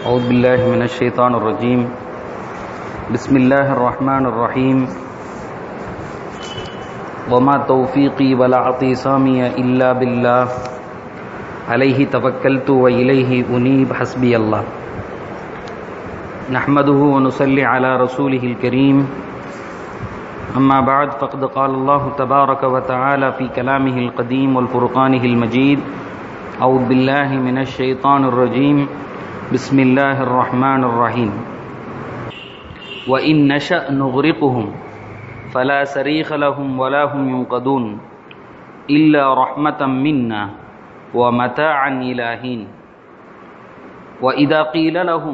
أعوذ بالله من الشيطان الرجيم بسم الله الرحمن الرحيم وما توفيقي ولا اعتصامي إلا بالله عليه توكلت وإليه أنيب حسبي الله نحمده ونصلي على رسوله الكريم أما بعد فقد قال الله تبارك وتعالى في كلامه القديم والفرقانه المجيد أعوذ بالله من الشيطان الرجيم بسم الله الرحمن الرحيم وإن نشأ نغرقهم فلا صريخ لهم ولا هم ينقذون إلا رحمة منا ومتاعا إلى حين وإذا قيل لهم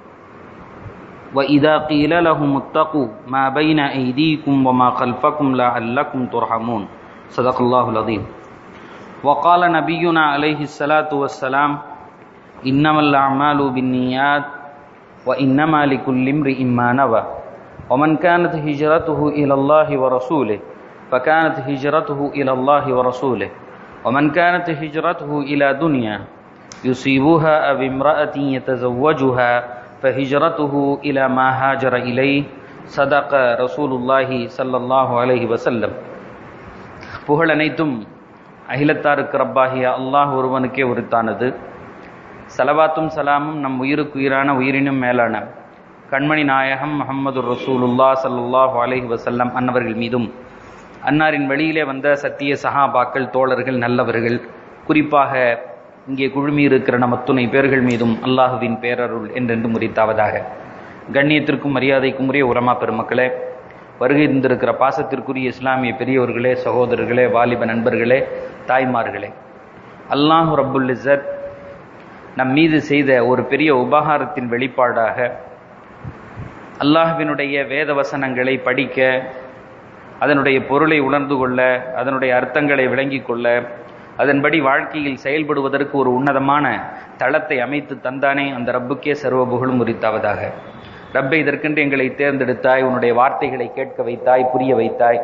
وإذا قيل لهم اتقوا ما بين أيديكم وما خلفكم لعلكم ترحمون صدق الله العظيم وقال نبينا عليه الصلاة والسلام إنما الأعمال بالنيات وإنما لكل امرئ ما نوى ومن كانت هجرته إلى الله ورسوله فكانت هجرته إلى الله ورسوله ومن كانت هجرته إلى دنيا يصيبها أو امرأة يتزوجها فهجرته إلى ما هاجر إليه صدق رسول الله صلى الله عليه وسلم புகழ் அனைத்தும் அகிலத்தாருக்கு ரப்பாகிய அல்லாஹ் ஒருவனுக்கே உரித்தானது சலவாத்தும் சலாமும் நம் உயிருக்கு உயிரான உயிரினும் மேலான கண்மணி நாயகம் முகமது ரசூலுல்லா சல்லாஹூ அலஹி வசல்லம் அன்னவர்கள் மீதும் அன்னாரின் வழியிலே வந்த சத்திய சஹாபாக்கள் தோழர்கள் நல்லவர்கள் குறிப்பாக இங்கே குழுமி இருக்கிற நம் அத்துணை பேர்கள் மீதும் அல்லாஹுவின் பேரருள் என்றென்று முறித்தாவதாக கண்ணியத்திற்கும் மரியாதைக்கும் உரிய உரமா பெருமக்களே வருகை இருந்திருக்கிற பாசத்திற்குரிய இஸ்லாமிய பெரியவர்களே சகோதரர்களே வாலிப நண்பர்களே தாய்மார்களே அல்லாஹு ரப்புல் இசத் நம் மீது செய்த ஒரு பெரிய உபகாரத்தின் வெளிப்பாடாக அல்லாஹுவினுடைய வேத வசனங்களை படிக்க அதனுடைய பொருளை உணர்ந்து கொள்ள அதனுடைய அர்த்தங்களை விளங்கிக் கொள்ள அதன்படி வாழ்க்கையில் செயல்படுவதற்கு ஒரு உன்னதமான தளத்தை அமைத்து தந்தானே அந்த ரப்புக்கே சர்வ புகழும் உரித்தாவதாக ரப்பை இதற்கென்று எங்களை தேர்ந்தெடுத்தாய் உன்னுடைய வார்த்தைகளை கேட்க வைத்தாய் புரிய வைத்தாய்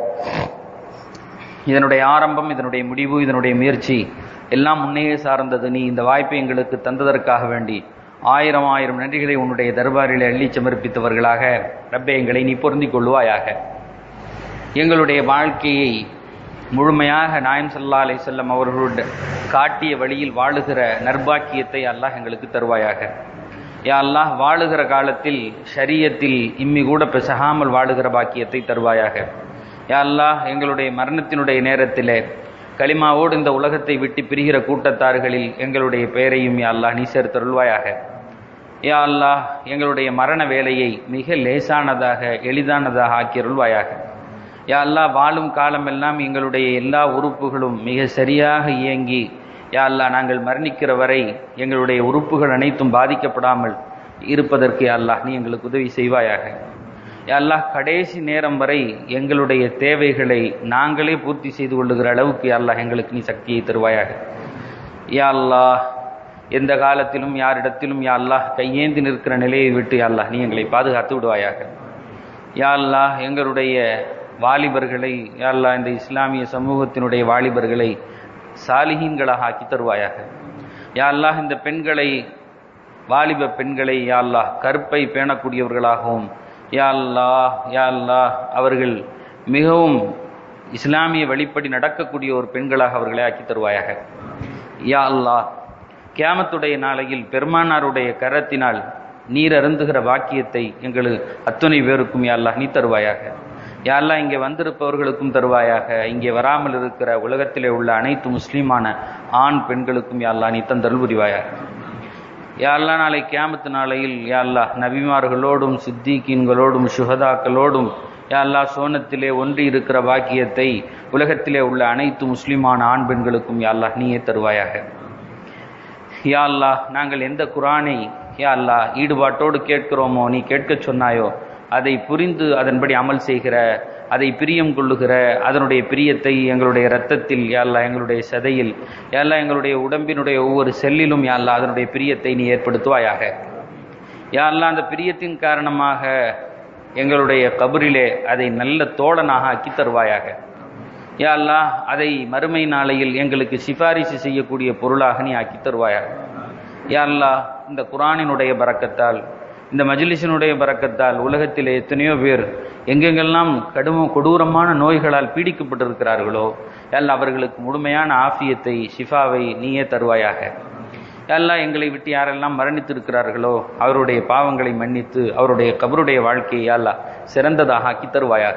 இதனுடைய ஆரம்பம் இதனுடைய முடிவு இதனுடைய முயற்சி எல்லாம் முன்னையே சார்ந்தது நீ இந்த வாய்ப்பை எங்களுக்கு தந்ததற்காக வேண்டி ஆயிரம் ஆயிரம் நன்றிகளை உன்னுடைய தர்பாரில் அள்ளி சமர்ப்பித்தவர்களாக ரப்பை எங்களை நீ பொருந்திக் கொள்வாயாக எங்களுடைய வாழ்க்கையை முழுமையாக நாயம் சல்லா அலை செல்லம் அவர்களுடைய காட்டிய வழியில் வாழுகிற நர்பாக்கியத்தை அல்லாஹ் எங்களுக்கு தருவாயாக யா அல்லாஹ் வாழுகிற காலத்தில் ஷரியத்தில் இம்மி கூட பெசகாமல் வாழுகிற பாக்கியத்தை தருவாயாக யா அல்லாஹ் எங்களுடைய மரணத்தினுடைய நேரத்திலே களிமாவோடு இந்த உலகத்தை விட்டு பிரிகிற கூட்டத்தார்களில் எங்களுடைய பெயரையும் யா அல்லாஹ் நீ சேர்த்தருள்வாயாக யா அல்லாஹ் எங்களுடைய மரண வேலையை மிக லேசானதாக எளிதானதாக ஆக்கியருள்வாயாக யா அல்லா வாழும் காலமெல்லாம் எங்களுடைய எல்லா உறுப்புகளும் மிக சரியாக இயங்கி யா அல்லா நாங்கள் மரணிக்கிற வரை எங்களுடைய உறுப்புகள் அனைத்தும் பாதிக்கப்படாமல் இருப்பதற்கு அல்லாஹ் நீ எங்களுக்கு உதவி செய்வாயாக யா அல்லாஹ் கடைசி நேரம் வரை எங்களுடைய தேவைகளை நாங்களே பூர்த்தி செய்து கொள்ளுகிற அளவுக்கு அல்லாஹ் எங்களுக்கு நீ சக்தியை தருவாயாக யா அல்லாஹ் எந்த காலத்திலும் யாரிடத்திலும் யா அல்லாஹ் கையேந்தி நிற்கிற நிலையை விட்டு யா அல்லாஹ் நீ எங்களை பாதுகாத்து விடுவாயாக யா அல்லாஹ் எங்களுடைய வாலிபர்களை யாழ்லா இந்த இஸ்லாமிய சமூகத்தினுடைய வாலிபர்களை சாலிஹீன்களாக ஆக்கி தருவாயாக யாழ்லாஹ் இந்த பெண்களை வாலிப பெண்களை யாழ்லா கற்பை பேணக்கூடியவர்களாகவும் யாழ்லா யாழ்லா அவர்கள் மிகவும் இஸ்லாமிய வழிப்படி நடக்கக்கூடிய ஒரு பெண்களாக அவர்களை ஆக்கி தருவாயாக யா அல்லா கியாமத்துடைய நாளையில் பெருமானாருடைய கரத்தினால் நீர் அருந்துகிற வாக்கியத்தை எங்களுக்கு அத்துணை பேருக்கும் யாழ்லா நீ தருவாயாக யாரெல்லாம் இங்கே வந்திருப்பவர்களுக்கும் தருவாயாக இங்கே வராமல் இருக்கிற உலகத்திலே உள்ள அனைத்து முஸ்லீமான ஆண் பெண்களுக்கும் யாழ்லா நீ தந்தருள் புரிவாயாக யாரெல்லாம் நாளை கேமத்து நாளையில் யாழ்லா நபிமார்களோடும் சித்திகீன்களோடும் சுகதாக்களோடும் யாழ்லா சோனத்திலே ஒன்றி இருக்கிற வாக்கியத்தை உலகத்திலே உள்ள அனைத்து முஸ்லீமான ஆண் பெண்களுக்கும் யாழ்லா நீயே தருவாயாக யா அல்லா நாங்கள் எந்த குரானை யா அல்லா ஈடுபாட்டோடு கேட்கிறோமோ நீ கேட்கச் சொன்னாயோ அதை புரிந்து அதன்படி அமல் செய்கிற அதை பிரியம் கொள்ளுகிற அதனுடைய பிரியத்தை எங்களுடைய இரத்தத்தில் யாழ்லா எங்களுடைய சதையில் யாழ்லா எங்களுடைய உடம்பினுடைய ஒவ்வொரு செல்லிலும் யாழ்லா அதனுடைய பிரியத்தை நீ ஏற்படுத்துவாயாக யாழ்லா அந்த பிரியத்தின் காரணமாக எங்களுடைய கபரிலே அதை நல்ல தோழனாக ஆக்கி தருவாயாக யா அல்லாஹ் அதை மறுமை நாளையில் எங்களுக்கு சிபாரிசு செய்யக்கூடிய பொருளாக நீ ஆக்கி தருவாயாக யா அல்லாஹ் இந்த குரானினுடைய பறக்கத்தால் இந்த மஜ்லிஸினுடைய பறக்கத்தால் உலகத்திலே எத்தனையோ பேர் எங்கெங்கெல்லாம் கடும் கொடூரமான நோய்களால் பீடிக்கப்பட்டிருக்கிறார்களோ அல்ல அவர்களுக்கு முழுமையான ஆஃபியத்தை ஷிஃபாவை நீயே தருவாயாக எல்லாம் எங்களை விட்டு யாரெல்லாம் மரணித்திருக்கிறார்களோ அவருடைய பாவங்களை மன்னித்து அவருடைய கபருடைய வாழ்க்கையை அல்லா சிறந்ததாக ஆக்கி தருவாயாக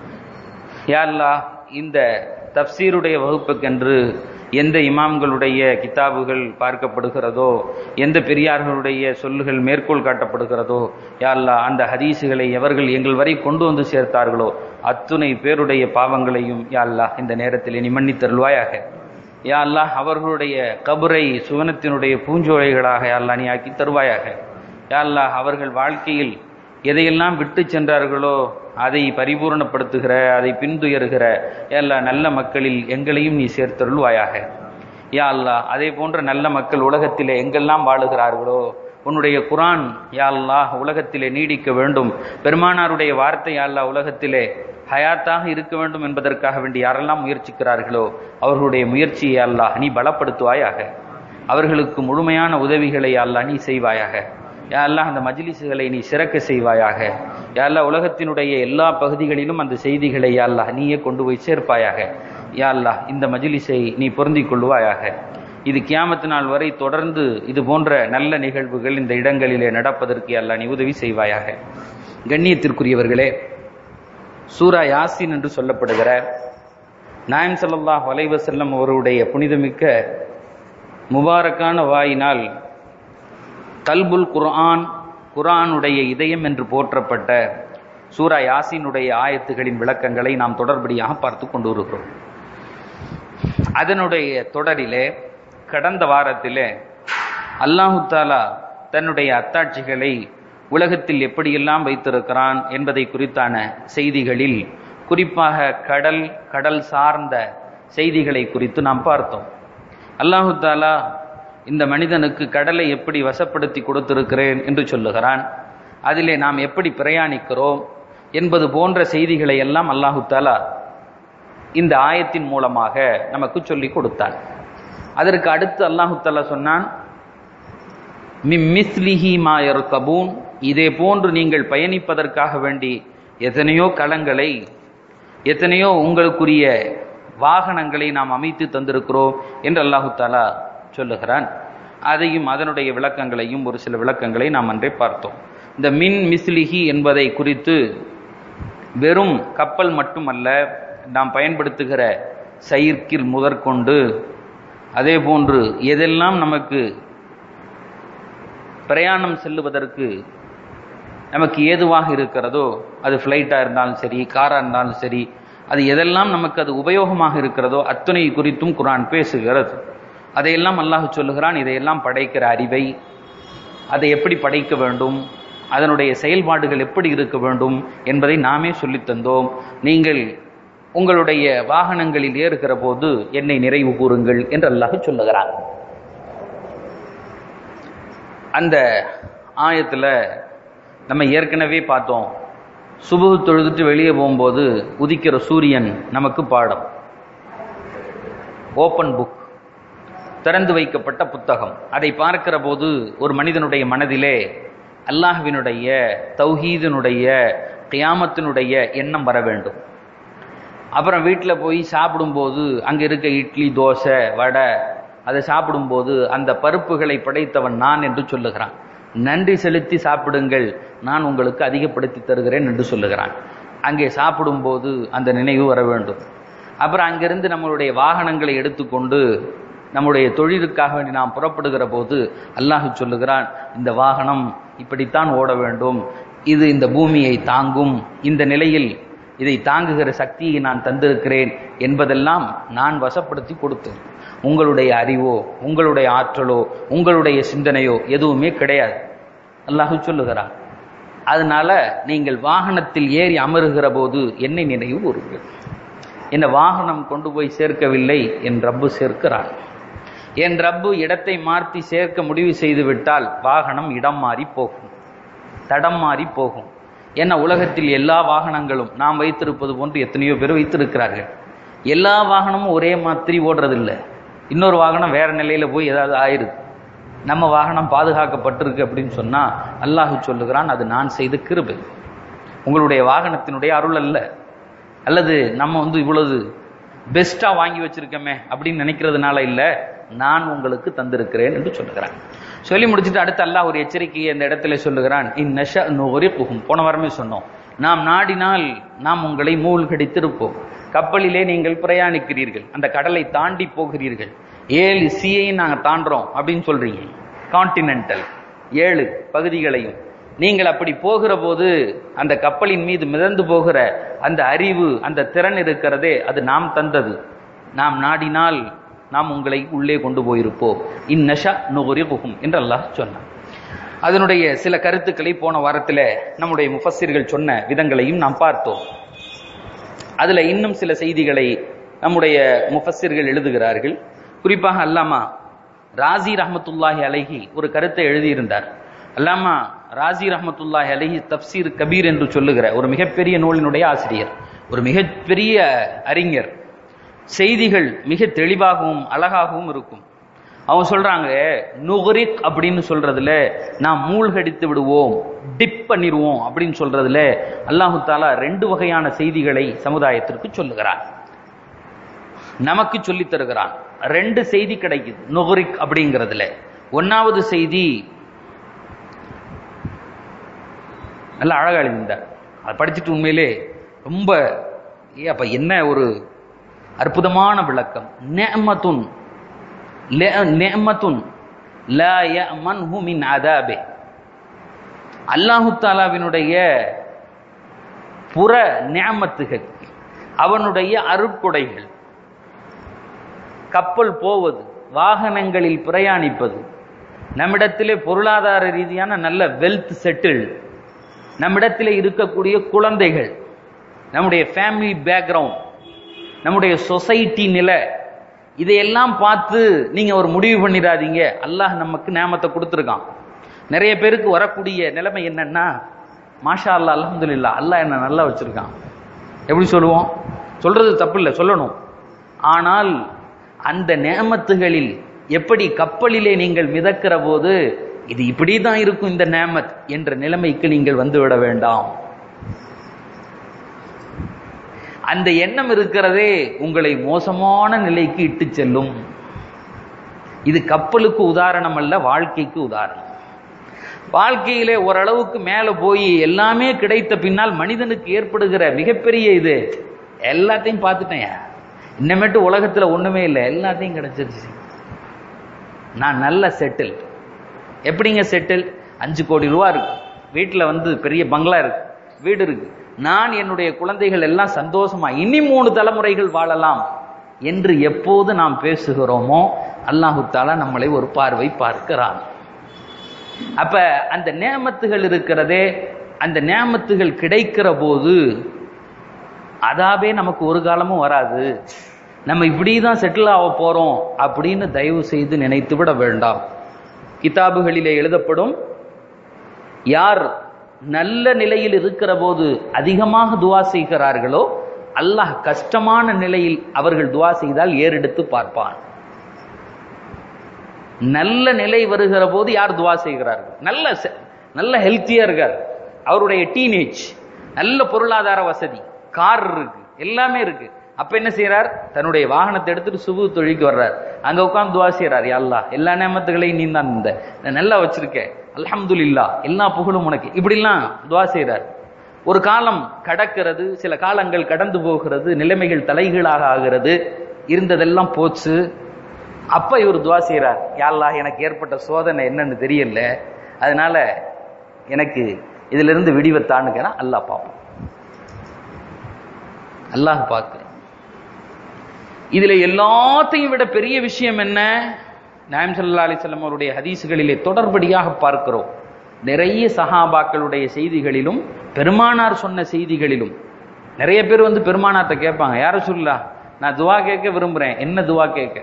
யாழ்லா இந்த தப்சீருடைய வகுப்புக்கென்று எந்த இமாம்களுடைய கிதாபுகள் பார்க்கப்படுகிறதோ எந்த பெரியார்களுடைய சொல்லுகள் மேற்கோள் காட்டப்படுகிறதோ யாழ்லா அந்த ஹதீஸுகளை எவர்கள் எங்கள் வரை கொண்டு வந்து சேர்த்தார்களோ அத்துணை பேருடைய பாவங்களையும் யாழ்லா இந்த நேரத்தில் நீ மன்னித்தருள்வாயாக யா அல்லாஹ் அவர்களுடைய கபரை சுவனத்தினுடைய பூஞ்சோலைகளாக அல்லா நீ ஆக்கி தருவாயாக யா அல்லாஹ் அவர்கள் வாழ்க்கையில் எதையெல்லாம் விட்டு சென்றார்களோ அதை பரிபூர்ணப்படுத்துகிற அதை பின்துயருகிற எல்லா நல்ல மக்களில் எங்களையும் நீ சேர்த்தருள்வாயாக யா அல்லாஹ் அதே போன்ற நல்ல மக்கள் உலகத்திலே எங்கெல்லாம் வாழுகிறார்களோ உன்னுடைய குரான் யா அல்லாஹ் உலகத்திலே நீடிக்க வேண்டும் பெருமானாருடைய வார்த்தை யா அல்லாஹ் உலகத்திலே ஹயாத்தாக இருக்க வேண்டும் என்பதற்காக வேண்டி யாரெல்லாம் முயற்சிக்கிறார்களோ அவர்களுடைய முயற்சியை அல்லாஹ் நீ பலப்படுத்துவாயாக அவர்களுக்கு முழுமையான உதவிகளை அல்லாஹ் நீ செய்வாயாக யா அல்லாஹ் அந்த மஜ்லிஸுகளை நீ சிறக்க செய்வாயாக யா அல்லாஹ் உலகத்தினுடைய எல்லா பகுதிகளிலும் அந்த செய்திகளை யா அல்லாஹ் நீயே கொண்டு போய் சேர்ப்பாயாக யா அல்லாஹ் இந்த மஜ்லிஸை நீ பொருந்திக் கொள்வாயாக இது கியாமத்து நாள் வரை தொடர்ந்து இது போன்ற நல்ல நிகழ்வுகள் இந்த இடங்களிலே நடப்பதற்கு அல்லாஹ் நீ உதவி செய்வாயாக கண்ணியத்திற்குரியவர்களே சூரா யாசின் என்று சொல்லப்படுகிற நாயம் சல்லாஹ் வலைவசல்லம் அவருடைய புனிதமிக்க முபாரக்கான வாயினால் கல்புல் குர்ஆன் குர்ஆனுடைய இதயம் என்று போற்றப்பட்ட சூரா யாசினுடைய ஆயத்துகளின் விளக்கங்களை நாம் தொடர்படியாக பார்த்து கொண்டு வருகிறோம் அதனுடைய தொடரிலே கடந்த வாரத்திலே அல்லாஹு தாலா தன்னுடைய அத்தாட்சிகளை உலகத்தில் எப்படியெல்லாம் வைத்திருக்கிறான் என்பதை குறித்தான செய்திகளில் குறிப்பாக கடல் கடல் சார்ந்த செய்திகளை குறித்து நாம் பார்த்தோம் அல்லாஹு தாலா இந்த மனிதனுக்கு கடலை எப்படி வசப்படுத்தி கொடுத்திருக்கிறேன் என்று சொல்லுகிறான் அதிலே நாம் எப்படி பிரயாணிக்கிறோம் என்பது போன்ற செய்திகளை எல்லாம் அல்லாஹு தாலா இந்த ஆயத்தின் மூலமாக நமக்கு சொல்லிக் கொடுத்தான் அதற்கு அடுத்து அல்லாஹு தாலா சொன்னான் மிம்மிஸ்லிஹி மாயர் கபூன் இதே போன்று நீங்கள் பயணிப்பதற்காக வேண்டி எத்தனையோ களங்களை எத்தனையோ உங்களுக்குரிய வாகனங்களை நாம் அமைத்து தந்திருக்கிறோம் என்று அல்லாஹு தாலா சொல்லுகிறான் அதையும் அதனுடைய விளக்கங்களையும் ஒரு சில விளக்கங்களை நாம் அன்றே பார்த்தோம் இந்த மின் மிஸ்லிஹி என்பதை குறித்து வெறும் கப்பல் மட்டுமல்ல நாம் பயன்படுத்துகிற சயிர்கில் முதற்கொண்டு அதே போன்று எதெல்லாம் நமக்கு பிரயாணம் செல்லுவதற்கு நமக்கு ஏதுவாக இருக்கிறதோ அது ஃப்ளைட்டாக இருந்தாலும் சரி காராக இருந்தாலும் சரி அது எதெல்லாம் நமக்கு அது உபயோகமாக இருக்கிறதோ அத்துணை குறித்தும் குரான் பேசுகிறது அதையெல்லாம் அல்லாஹ் சொல்லுகிறான் இதையெல்லாம் படைக்கிற அறிவை அதை எப்படி படைக்க வேண்டும் அதனுடைய செயல்பாடுகள் எப்படி இருக்க வேண்டும் என்பதை நாமே சொல்லித் தந்தோம் நீங்கள் உங்களுடைய வாகனங்களில் ஏறுகிற போது என்னை நிறைவு கூறுங்கள் என்று அல்லாஹ் சொல்லுகிறான் அந்த ஆயத்தில் நம்ம ஏற்கனவே பார்த்தோம் சுபு தொழுதுட்டு வெளியே போகும்போது உதிக்கிற சூரியன் நமக்கு பாடம் ஓப்பன் புக் திறந்து வைக்கப்பட்ட புத்தகம் அதை பார்க்கிற போது ஒரு மனிதனுடைய மனதிலே அல்லாஹ்வினுடைய தௌஹீதனுடைய கியாமத்தினுடைய எண்ணம் வர வேண்டும் அப்புறம் வீட்டில் போய் சாப்பிடும்போது அங்கே இருக்க இட்லி தோசை வடை அதை சாப்பிடும்போது அந்த பருப்புகளை படைத்தவன் நான் என்று சொல்லுகிறான் நன்றி செலுத்தி சாப்பிடுங்கள் நான் உங்களுக்கு அதிகப்படுத்தி தருகிறேன் என்று சொல்லுகிறான் அங்கே சாப்பிடும்போது அந்த நினைவு வர வேண்டும் அப்புறம் அங்கிருந்து நம்மளுடைய வாகனங்களை எடுத்துக்கொண்டு நம்முடைய தொழிலுக்காக வேண்டி நாம் புறப்படுகிற போது அல்லாஹ் சொல்லுகிறான் இந்த வாகனம் இப்படித்தான் ஓட வேண்டும் இது இந்த பூமியை தாங்கும் இந்த நிலையில் இதை தாங்குகிற சக்தியை நான் தந்திருக்கிறேன் என்பதெல்லாம் நான் வசப்படுத்தி கொடுத்தேன் உங்களுடைய அறிவோ உங்களுடைய ஆற்றலோ உங்களுடைய சிந்தனையோ எதுவுமே கிடையாது அல்லாஹு சொல்லுகிறான் அதனால நீங்கள் வாகனத்தில் ஏறி அமருகிற போது என்னை நினைவு கூறுங்கள் என்ன வாகனம் கொண்டு போய் சேர்க்கவில்லை என் ரப்பு சேர்க்கிறான் என் ரப்பு இடத்தை மாற்றி சேர்க்க முடிவு செய்து விட்டால் வாகனம் இடம் மாறி போகும் தடம் மாறி போகும் ஏன்னா உலகத்தில் எல்லா வாகனங்களும் நாம் வைத்திருப்பது போன்று எத்தனையோ பேர் வைத்திருக்கிறார்கள் எல்லா வாகனமும் ஒரே மாதிரி ஓடுறதில்லை இன்னொரு வாகனம் வேற நிலையில போய் ஏதாவது ஆயிருது நம்ம வாகனம் பாதுகாக்கப்பட்டிருக்கு அப்படின்னு சொன்னா அல்லாஹ் சொல்லுகிறான் அது நான் செய்த கிருபை உங்களுடைய வாகனத்தினுடைய அருள் அல்ல அல்லது நம்ம வந்து இவ்வளவு பெஸ்டா வாங்கி வச்சிருக்கோமே அப்படின்னு நினைக்கிறதுனால இல்ல நான் உங்களுக்கு தந்திருக்கிறேன் என்று சொல்லுகிறான் சொல்லி முடிச்சுட்டு அடுத்து அல்லாஹ் ஒரு எச்சரிக்கையை இந்த இடத்துல சொல்லுகிறான் இந்நஷ நுகரி புகும் போன வாரமே சொன்னோம் நாம் நாடினால் நாம் உங்களை மூழ்கடித்திருப்போம் கப்பலிலே நீங்கள் பிரயாணிக்கிறீர்கள் அந்த கடலை தாண்டி போகிறீர்கள் ஏழு சீயையும் நாங்க தாண்டுறோம் அப்படின்னு சொல்றீங்க கான்டினென்டல் ஏழு பகுதிகளையும் நீங்கள் அப்படி போகிற போது அந்த கப்பலின் மீது மிதந்து போகிற அந்த அறிவு அந்த திறன் இருக்கிறதே அது நாம் தந்தது நாம் நாடினால் நாம் உங்களை உள்ளே கொண்டு போயிருப்போம் இந்நஷா நுகுரி புகும் என்று அல்லாஹ் சொன்னான் அதனுடைய சில கருத்துக்களை போன வாரத்தில் நம்முடைய முஃபssiர்கள் சொன்ன விதங்களையும் நாம் பார்த்தோம் அதுல இன்னும் சில செய்திகளை நம்முடைய முஃபssiர்கள் எழுதுகிறார்கள் குறிப்பாக அல்லாமா ராசி ரஹமத்துல்லாஹி அலைஹி ஒரு கருத்தை எழுதியிருந்தார் அல்லாமா ராசி ரஹமத்துல்லாஹி அலைஹி தப்சீர் கபீர் என்று சொல்லுகிற ஒரு மிகப்பெரிய நூலினுடைய ஆசிரியர் ஒரு மிகப்பெரிய அறிஞர் செய்திகள் மிக தெளிவாகவும் அழகாகவும் இருக்கும் அவங்க சொல்றாங்க நுகரிக் அப்படின்னு சொல்றதுல நாம் மூழ்கடித்து விடுவோம் டிப் பண்ணிடுவோம் அப்படின்னு சொல்றதுல அல்லாஹு தாலா ரெண்டு வகையான செய்திகளை சமுதாயத்திற்கு சொல்லுகிறார் நமக்கு சொல்லித் தருகிறான் ரெண்டு செய்தி கிடைக்குது நுகரிக் அப்படிங்கிறதுல ஒன்னாவது செய்தி நல்ல அழகா எழுதியிருந்தார் அதை படிச்சுட்டு உண்மையிலே ரொம்ப ஏ அப்ப என்ன ஒரு அற்புதமான விளக்கம் நேமத்துன் நேமத்துன் லா யமன்ஹு மின் அதாபே அல்லாஹு தாலாவினுடைய புற நியமத்துகள் அவனுடைய அருட்கொடைகள் கப்பல் போவது வாகனங்களில் பிரயாணிப்பது நம்மிடத்திலே பொருளாதார ரீதியான நல்ல வெல்த் செட்டில் நம்மிடத்திலே இருக்கக்கூடிய குழந்தைகள் நம்முடைய ஃபேமிலி பேக்ரவுண்ட் நம்முடைய சொசைட்டி நிலை இதையெல்லாம் பார்த்து நீங்க ஒரு முடிவு பண்ணிடாதீங்க அல்லாஹ் நமக்கு நேமத்தை கொடுத்துருக்கான் நிறைய பேருக்கு வரக்கூடிய நிலைமை என்னன்னா மாஷா அல்லா அலமதுல்லா அல்லாஹ் என்ன நல்லா வச்சிருக்கான் எப்படி சொல்லுவோம் சொல்றது தப்பு இல்லை சொல்லணும் ஆனால் அந்த நேமத்துகளில் எப்படி கப்பலிலே நீங்கள் மிதக்கிற போது இது இப்படி தான் இருக்கும் இந்த நேமத் என்ற நிலைமைக்கு நீங்கள் வந்துவிட வேண்டாம் அந்த எண்ணம் இருக்கிறதே உங்களை மோசமான நிலைக்கு இட்டு செல்லும் இது கப்பலுக்கு உதாரணம் அல்ல வாழ்க்கைக்கு உதாரணம் வாழ்க்கையிலே ஓரளவுக்கு மேல போய் எல்லாமே கிடைத்த பின்னால் மனிதனுக்கு ஏற்படுகிற மிகப்பெரிய இது எல்லாத்தையும் பார்த்துட்டேன் இன்னமேட்டு உலகத்துல ஒண்ணுமே இல்லை எல்லாத்தையும் கிடைச்சிருச்சு நான் நல்ல செட்டில் எப்படிங்க செட்டில் அஞ்சு கோடி ரூபா இருக்கு வீட்டுல வந்து பெரிய பங்களா இருக்கு வீடு இருக்கு நான் என்னுடைய குழந்தைகள் எல்லாம் சந்தோஷமா இனி மூணு தலைமுறைகள் வாழலாம் என்று எப்போது நாம் பேசுகிறோமோ அல்லாஹு தாலா நம்மளை ஒரு பார்வை பார்க்கிறான் அப்ப அந்த நேமத்துகள் இருக்கிறதே அந்த நேமத்துகள் கிடைக்கிற போது அதாவே நமக்கு ஒரு காலமும் வராது நம்ம இப்படிதான் செட்டில் ஆக போறோம் அப்படின்னு தயவு செய்து நினைத்து விட வேண்டாம் கிதாபுகளிலே எழுதப்படும் யார் நல்ல நிலையில் இருக்கிற போது அதிகமாக துவா செய்கிறார்களோ அல்லாஹ் கஷ்டமான நிலையில் அவர்கள் துவா செய்தால் ஏறெடுத்து பார்ப்பான் நல்ல நிலை வருகிற போது யார் துவா செய்கிறார்கள் நல்ல நல்ல ஹெல்த்தியா இருக்கார் அவருடைய டீனேஜ் நல்ல பொருளாதார வசதி கார் இருக்கு எல்லாமே இருக்கு அப்ப என்ன செய்யறார் தன்னுடைய வாகனத்தை எடுத்துட்டு சுபு தொழிலுக்கு வர்றார் அங்க உட்கார்ந்து துவா செய்யறார் அல்லா எல்லா நேமத்துகளையும் நீ தான் இந்த நல்லா வச்சிருக்க அல்ஹம்துலில்லா எல்லா புகழும் உனக்கு இப்படிலாம் துவா செய்யறார் ஒரு காலம் கடக்கிறது சில காலங்கள் கடந்து போகிறது நிலைமைகள் தலைகீழாக ஆகிறது இருந்ததெல்லாம் போச்சு அப்ப இவர் துவா செய்யறார் யாழ்லா எனக்கு ஏற்பட்ட சோதனை என்னன்னு தெரியல அதனால எனக்கு இதுல இருந்து விடிவத்தானுங்கன்னா அல்லாஹ் பார்ப்போம் அல்லாஹ் பார்க்க இதுல எல்லாத்தையும் விட பெரிய விஷயம் என்ன நாயம் சல்லா அலிசல்லம் அவருடைய ஹதீசுகளிலே தொடர்படியாக பார்க்கிறோம் நிறைய சஹாபாக்களுடைய செய்திகளிலும் பெருமானார் சொன்ன செய்திகளிலும் நிறைய பேர் வந்து பெருமானார்ட்ட கேட்பாங்க யார சொல்லா நான் துவா கேட்க விரும்புறேன் என்ன துவா கேட்க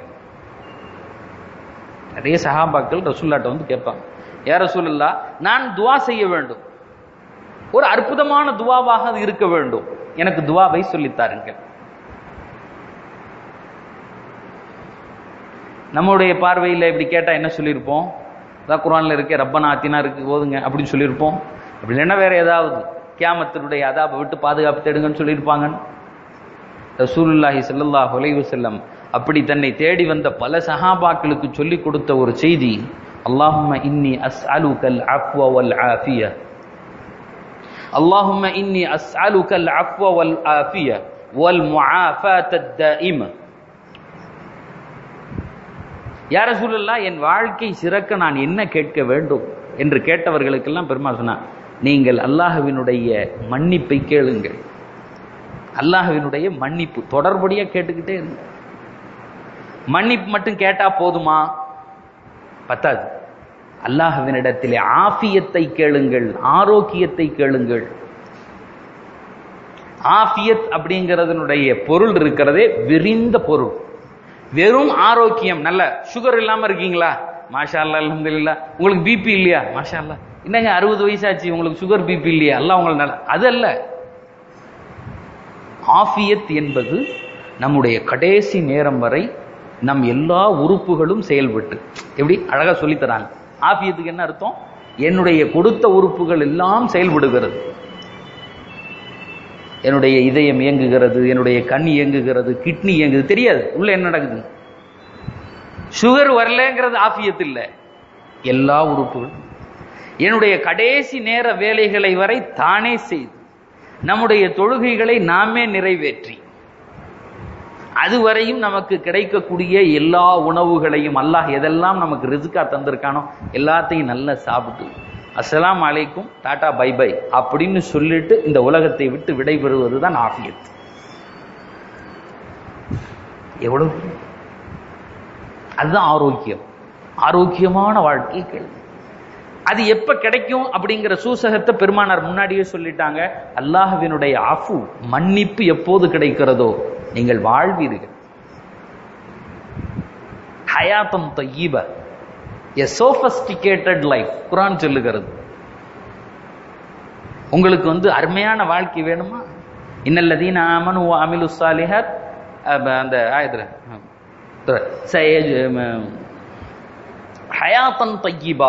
நிறைய சஹாபாக்கள் ரசூல்லாட்ட வந்து கேட்பாங்க யார சொல்லலா நான் துவா செய்ய வேண்டும் ஒரு அற்புதமான துவாவாக அது இருக்க வேண்டும் எனக்கு துவாவை சொல்லித்தாருங்க நம்முடைய பார்வையில் இப்படி கேட்டா என்ன சொல்லியிருப்போம் அதான் குரான்ல இருக்கே ரப்பனா ஆத்தினா இருக்கு போதுங்க அப்படின்னு சொல்லியிருப்போம் அப்படி இல்லைன்னா வேற ஏதாவது கியாமத்தினுடைய அதாபை விட்டு பாதுகாப்பு தேடுங்கன்னு சொல்லியிருப்பாங்க ரசூலுல்லாஹி ஸல்லல்லாஹு அலைஹி வஸல்லம் அப்படி தன்னை தேடி வந்த பல சஹாபாக்களுக்கு சொல்லி கொடுத்த ஒரு செய்தி அல்லாஹும்ம இன்னி அஸ்அலுகல் அஃப்வ வல் ஆஃபிய அல்லாஹும்ம இன்னி அஸ்அலுகல் அஃப்வ வல் ஆஃபிய வல் முஆஃபாத் அத்தாயிம யார சொல்லலாம் என் வாழ்க்கை சிறக்க நான் என்ன கேட்க வேண்டும் என்று கேட்டவர்களுக்கெல்லாம் பெருமாள் சொன்னார் நீங்கள் அல்லாஹ்வினுடைய மன்னிப்பை கேளுங்கள் அல்லாஹ்வினுடைய மன்னிப்பு தொடர்படியா கேட்டுக்கிட்டே இருங்க மன்னிப்பு மட்டும் கேட்டா போதுமா பத்தாது அல்லாஹ்வினிடத்திலே ஆஃபியத்தை கேளுங்கள் ஆரோக்கியத்தை கேளுங்கள் ஆஃபியத் அப்படிங்கிறதனுடைய பொருள் இருக்கிறதே விரிந்த பொருள் வெறும் ஆரோக்கியம் நல்ல சுகர் இல்லாம இருக்கீங்களா மாஷா அல்லா அல்ஹம்துலில்லா உங்களுக்கு பிபி இல்லையா மாஷா அல்லா என்னங்க அறுபது வயசாச்சு உங்களுக்கு சுகர் பிபி இல்லையா அல்லாஹ் உங்களுக்கு நல்ல அது அல்ல ஆஃபியத் என்பது நம்முடைய கடைசி நேரம் வரை நம் எல்லா உறுப்புகளும் செயல்பட்டு எப்படி அழகா சொல்லித் தராங்க ஆஃபியத்துக்கு என்ன அர்த்தம் என்னுடைய கொடுத்த உறுப்புகள் எல்லாம் செயல்படுகிறது என்னுடைய இதயம் இயங்குகிறது என்னுடைய கண் இயங்குகிறது கிட்னி இயங்குது தெரியாது உள்ள என்ன நடக்குது சுகர் வரலங்கிறது ஆஃபியத் இல்ல எல்லா உறுப்புகளும் என்னுடைய கடைசி நேர வேலைகளை வரை தானே செய்து நம்முடைய தொழுகைகளை நாமே நிறைவேற்றி அதுவரையும் நமக்கு கிடைக்கக்கூடிய எல்லா உணவுகளையும் அல்லாஹ் எதெல்லாம் நமக்கு ரிசுக்கா தந்திருக்கானோ எல்லாத்தையும் நல்லா சாப்பிட்டு அஸ்ஸலாம் அலைக்கும் டாடா பை பை அப்படின்னு சொல்லிட்டு இந்த உலகத்தை விட்டு விடைபெறுவது தான் ஆஃபியத் எவ்வளவு அதுதான் ஆரோக்கியம் ஆரோக்கியமான வாழ்க்கை கேள்வி அது எப்ப கிடைக்கும் அப்படிங்கிற சூசகத்தை பெருமானார் முன்னாடியே சொல்லிட்டாங்க அல்லாஹ்வினுடைய அஃபு மன்னிப்பு எப்போது கிடைக்கிறதோ நீங்கள் வாழ்வீர்கள் ஹயாத்தம் தய்யீப எ சோபஸ்டிகேட்டட் லைஃப் குரான் சொல்லுகிறது உங்களுக்கு வந்து அருமையான வாழ்க்கை வேணுமா இன்னல்லதீன ஆமனு அமிலு சாலிஹத் அந்த ஆயத்துல ஹயாத்தன் தய்யீபா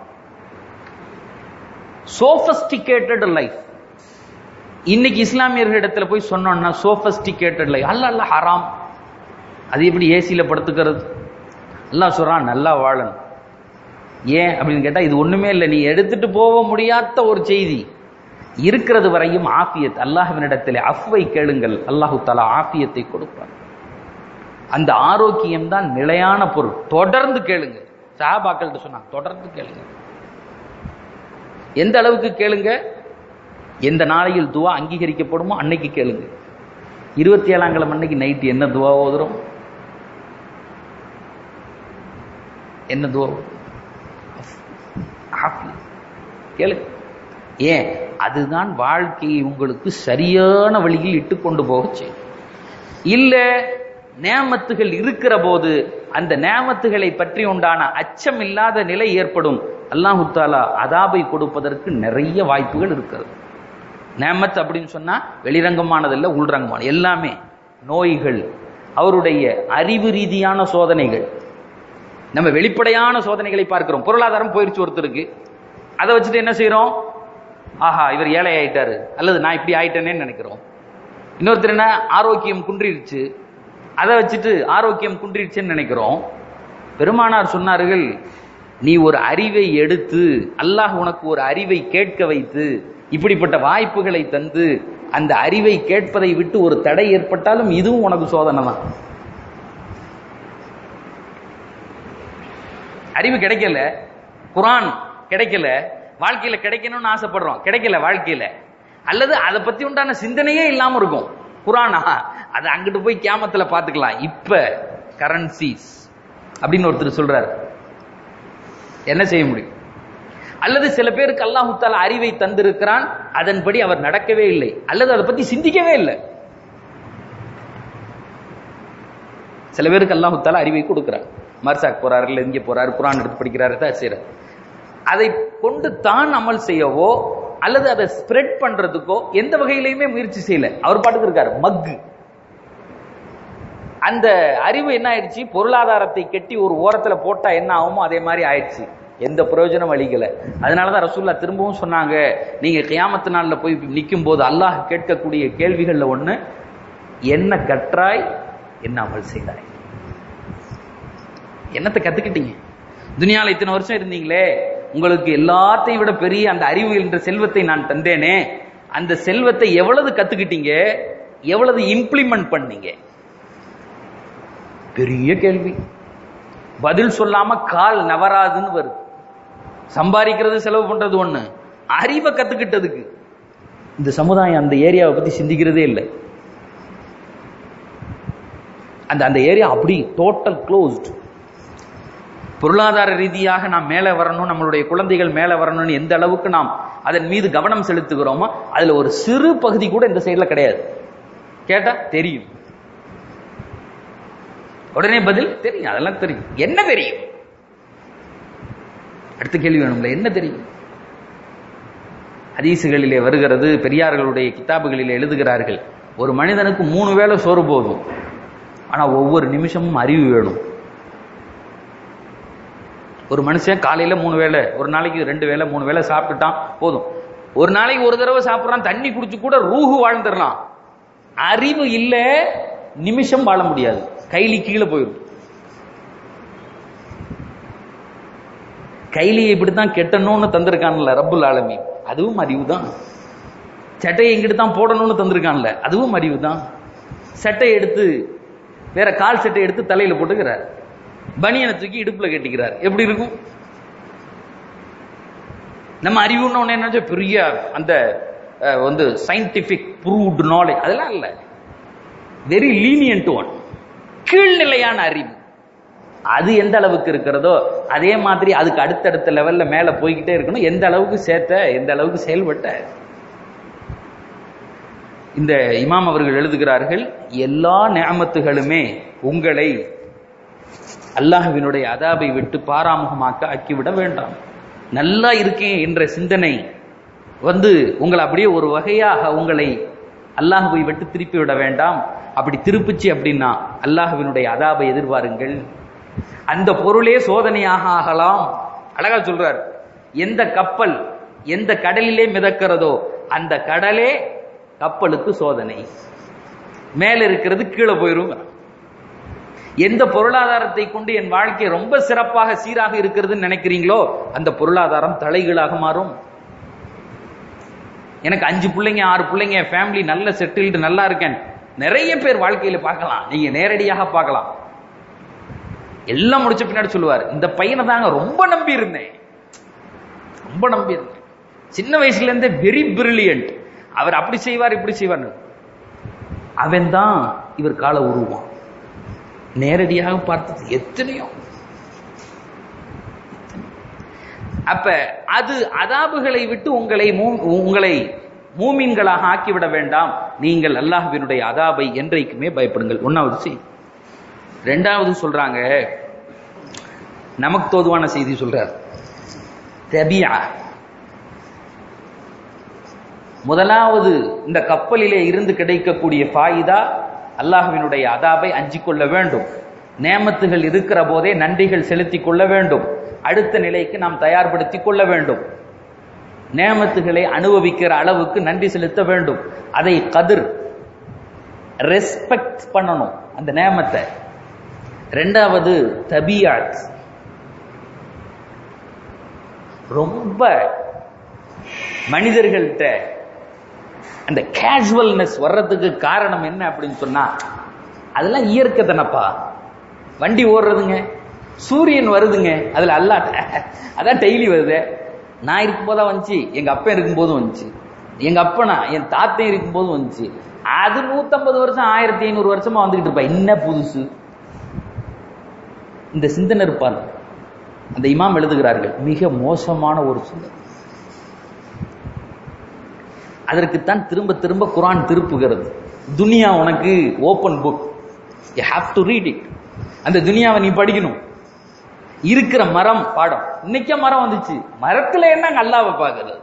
சோபஸ்டிகேட்டட் லைஃப் இன்னைக்கு இஸ்லாமியர்களிடத்துல போய் சொன்னோம்னா சோபஸ்டிகேட்டட் லைஃப் அல்ல அல்ல ஹராம் அது எப்படி ஏசியில படுத்துக்கிறது எல்லாம் சொல்றான் நல்லா வாழணும் ஏன் அப்படின்னு கேட்டா இது ஒண்ணுமே இல்லை நீ எடுத்துட்டு போக முடியாத ஒரு செய்தி இருக்கிறது வரையும் ஆஃபியத் அல்லாஹ்வினிடத்திலே அஃப்வை கேளுங்கள் அல்லாஹு தலா ஆஃபியத்தை கொடுப்பார் அந்த ஆரோக்கியம் தான் நிலையான பொருள் தொடர்ந்து கேளுங்க சஹாபாக்கள்கிட்ட சொன்னாங்க தொடர்ந்து கேளுங்க எந்த அளவுக்கு கேளுங்க எந்த நாளையில் துவா அங்கீகரிக்கப்படுமோ அன்னைக்கு கேளுங்க இருபத்தி ஏழாம் கிழமை அன்னைக்கு நைட்டு என்ன துவா ஓதுறோம் என்ன துவா கேளுங்க ஏன் அதுதான் வாழ்க்கையை உங்களுக்கு சரியான வழியில் இட்டு கொண்டு போக செய்யும் இல்ல நேமத்துகள் இருக்கிற போது அந்த நேமத்துகளை பற்றி உண்டான அச்சம் இல்லாத நிலை ஏற்படும் அல்லாஹு தாலா அதாபை கொடுப்பதற்கு நிறைய வாய்ப்புகள் இருக்கிறது நேமத் அப்படின்னு சொன்னா வெளிரங்கமானதல்ல உள்ரங்கமான எல்லாமே நோய்கள் அவருடைய அறிவு ரீதியான சோதனைகள் நம்ம வெளிப்படையான சோதனைகளை பார்க்கிறோம் பொருளாதாரம் போயிருச்சு ஒருத்தருக்கு அதை வச்சுட்டு என்ன செய்யறோம் ஆஹா இவர் ஏழை ஆயிட்டாரு அல்லது நான் இப்படி ஆயிட்டேனேன்னு நினைக்கிறோம் இன்னொருத்தர் என்ன ஆரோக்கியம் குன்றிருச்சு அதை வச்சுட்டு ஆரோக்கியம் குன்றிருச்சுன்னு நினைக்கிறோம் பெருமானார் சொன்னார்கள் நீ ஒரு அறிவை எடுத்து அல்லாஹ் உனக்கு ஒரு அறிவை கேட்க வைத்து இப்படிப்பட்ட வாய்ப்புகளை தந்து அந்த அறிவை கேட்பதை விட்டு ஒரு தடை ஏற்பட்டாலும் இதுவும் உனக்கு சோதனை தான் அறிவு கிடைக்கல குரான் கிடைக்கல வாழ்க்கையில கிடைக்கணும்னு ஆசைப்படுறோம் கிடைக்கல வாழ்க்கையில அல்லது அதை பத்தி உண்டான சிந்தனையே இல்லாம இருக்கும் குரானா அது அங்கிட்டு போய் கேமத்துல பாத்துக்கலாம் இப்ப கரன்சிஸ் அப்படின்னு ஒருத்தர் சொல்றாரு என்ன செய்ய முடியும் அல்லது சில பேருக்கு அல்லாஹு தாலா அறிவை தந்திருக்கிறான் அதன்படி அவர் நடக்கவே இல்லை அல்லது அதை பத்தி சிந்திக்கவே இல்லை சில பேருக்கு அல்லாஹு தாலா அறிவை கொடுக்கிறார் மர்சாக் போறாரு இல்ல இங்க போறாரு குரான் எடுத்து படிக்கிறாரு தான் செய்யறாரு அதை கொண்டு தான் அமல் செய்யவோ அல்லது அதை ஸ்ப்ரெட் பண்றதுக்கோ எந்த வகையிலையுமே முயற்சி செய்யல அவர் பாட்டுக்கு இருக்காரு மக்கு அந்த அறிவு என்ன ஆயிடுச்சு பொருளாதாரத்தை கட்டி ஒரு ஓரத்துல போட்டா என்ன ஆகுமோ அதே மாதிரி ஆயிடுச்சு எந்த பிரயோஜனம் அளிக்கல அதனாலதான் ரசூல்லா திரும்பவும் சொன்னாங்க நீங்க கியாமத்து நாள்ல போய் நிற்கும் போது அல்லாஹ் கேட்கக்கூடிய கேள்விகள்ல ஒண்ணு என்ன கற்றாய் என்ன அமல் செய்தாய் என்னத்தை கத்துக்கிட்டீங்க துனியால இத்தனை வருஷம் இருந்தீங்களே உங்களுக்கு எல்லாத்தையும் விட பெரிய அந்த அறிவு என்ற செல்வத்தை நான் தந்தேனே அந்த செல்வத்தை எவ்வளவு கத்துக்கிட்டீங்க எவ்வளவு இம்ப்ளிமெண்ட் பண்ணீங்க பெரிய கேள்வி பதில் சொல்லாம கால் நவராதுன்னு வருது சம்பாதிக்கிறது செலவு பண்றது ஒண்ணு அறிவை கத்துக்கிட்டதுக்கு இந்த சமுதாயம் அந்த ஏரியாவை பத்தி சிந்திக்கிறதே இல்லை அந்த அந்த ஏரியா அப்படி டோட்டல் க்ளோஸ்ட் பொருளாதார ரீதியாக நாம் மேலே வரணும் நம்மளுடைய குழந்தைகள் மேலே வரணும்னு எந்த அளவுக்கு நாம் அதன் மீது கவனம் செலுத்துகிறோமோ அதுல ஒரு சிறு பகுதி கூட இந்த சைடுல கிடையாது கேட்டா தெரியும் உடனே பதில் தெரியும் அதெல்லாம் தெரியும் என்ன தெரியும் அடுத்த கேள்வி வேணும்ல என்ன தெரியும் ஹதீசுகளிலே வருகிறது பெரியார்களுடைய கிதாபுகளிலே எழுதுகிறார்கள் ஒரு மனிதனுக்கு மூணு வேளை சோறு போதும் ஆனா ஒவ்வொரு நிமிஷமும் அறிவு வேணும் ஒரு மனுஷன் காலையில மூணு வேளை ஒரு நாளைக்கு ரெண்டு வேளை மூணு வேளை சாப்பிட்டுட்டான் போதும் ஒரு நாளைக்கு ஒரு தடவை சாப்பிட்றான் தண்ணி குடிச்சு கூட ரூஹு வாழ்ந்துடலாம் அறிவு இல்ல நிமிஷம் வாழ முடியாது கைலி கீழே போயிடும் கைலியை இப்படித்தான் கெட்டணும்னு தந்திருக்கான்ல ரப்புல் ஆலமி அதுவும் அறிவு தான் சட்டையை இங்கிட்டு தான் போடணும்னு தந்திருக்கான்ல அதுவும் அறிவு தான் சட்டை எடுத்து வேற கால் சட்டை எடுத்து தலையில போட்டுக்கிறார் பனியனை தூக்கி இடுப்புல கட்டிக்கிறார் எப்படி இருக்கும் நம்ம அறிவுன்னு ஒண்ணு என்ன பெரிய அந்த அஹ், வந்து சயின்டிபிக் ப்ரூவ்டு நாலேஜ் அதெல்லாம் இல்ல வெரி லீனியன்ட் ஒன் கீழ்நிலையான அறிவு அது எந்த அளவுக்கு இருக்கிறதோ அதே மாதிரி அதுக்கு அடுத்தடுத்த லெவல்ல மேல போய்கிட்டே இருக்கணும் எந்த அளவுக்கு சேர்த்த எந்த அளவுக்கு செயல்பட்ட இந்த இமாம் அவர்கள் எழுதுகிறார்கள் எல்லா நியமத்துகளுமே உங்களை அல்லாஹ்வினுடைய அதாபை விட்டு பாராமுகமாக்க ஆக்கிவிட வேண்டாம் நல்லா இருக்கேன் என்ற சிந்தனை வந்து உங்களை அப்படியே ஒரு வகையாக உங்களை அல்லாஹ்வை விட்டு திருப்பி விட வேண்டாம் அப்படி திருப்பிச்சு அப்படின்னா அல்லாஹ்வினுடைய அதாபை எதிர்பாருங்கள் அந்த பொருளே சோதனையாக ஆகலாம் அழகா சொல்றார் எந்த கப்பல் எந்த கடலிலே மிதக்கிறதோ அந்த கடலே கப்பலுக்கு சோதனை மேல இருக்கிறது கீழே போயிரும் எந்த பொருளாதாரத்தை கொண்டு என் வாழ்க்கை ரொம்ப சிறப்பாக சீராக இருக்கிறதுன்னு நினைக்கிறீங்களோ அந்த பொருளாதாரம் தலைகீழாக மாறும் எனக்கு அஞ்சு பிள்ளைங்க ஆறு பிள்ளைங்க ஃபேமிலி நல்ல செட்டில்டு நல்லா இருக்கேன் நிறைய பேர் வாழ்க்கையில பார்க்கலாம் நீங்க நேரடியாக பார்க்கலாம் எல்லாம் முடிச்ச பின்னாடி சொல்லுவார் இந்த பையனை தாங்க ரொம்ப நம்பி இருந்தேன் ரொம்ப நம்பி இருந்தேன் சின்ன வயசுல இருந்தே வெரி பிரில்லியன்ட் அவர் அப்படி செய்வார் இப்படி செய்வார் அவன் தான் இவர் கால உருவான் நேரடியாக பார்த்தது எத்தனையோ அப்ப அது அதாபுகளை விட்டு உங்களை மூ- உங்களை மூமின்களாக ஆக்கிவிட வேண்டாம் நீங்கள் அல்லாஹ்வினுடைய அதாபை என்றைக்குமே பயப்படுங்கள் ஒன்னாவது செய்தி ரெண்டாவது சொல்றாங்க நமக்கு தோதுவான செய்தி சொல்றார் தபியா முதலாவது இந்த கப்பலிலே இருந்து கிடைக்கக்கூடிய ஃபாயிதா அல்லாஹ்வினுடைய அதாபை அஞ்சிக் கொள்ள வேண்டும் நேமத்துகள் இருக்கிற போதே நன்றிகள் செலுத்திக் கொள்ள வேண்டும் அடுத்த நிலைக்கு நாம் தயார்படுத்திக் கொள்ள வேண்டும் நேமத்துகளை அனுபவிக்கிற அளவுக்கு நன்றி செலுத்த வேண்டும் அதை கதிர் ரெஸ்பெக்ட் பண்ணணும் அந்த நேமத்தை ரெண்டாவது தபியாத் ரொம்ப மனிதர்கள்ட்ட அந்த கேஷுவல்னஸ் வர்றதுக்கு காரணம் என்ன அப்படின்னு சொன்னா அதெல்லாம் இயற்கை தானப்பா வண்டி ஓடுறதுங்க சூரியன் வருதுங்க அதுல அல்லா அதான் டெய்லி வருது நான் இருக்கும்போது வந்துச்சு எங்க அப்பா இருக்கும்போதும் வந்துச்சு எங்க அப்பனா என் தாத்தையும் இருக்கும்போதும் வந்துச்சு அது நூத்தம்பது வருஷம் ஆயிரத்தி ஐநூறு வருஷமா வந்துகிட்டு இருப்பா என்ன புதுசு இந்த சிந்தனை இருப்பார் அந்த இமாம் எழுதுகிறார்கள் மிக மோசமான ஒரு சிந்தனை அதற்குத்தான் திரும்ப திரும்ப குரான் திருப்புகிறது துனியா உனக்கு open book you have to read it அந்த துனியாவை நீ படிக்கணும் இருக்கிற மரம் பாடம் இன்னைக்கே மரம் வந்துச்சு மரத்துல என்ன அல்லாவை பார்க்கறது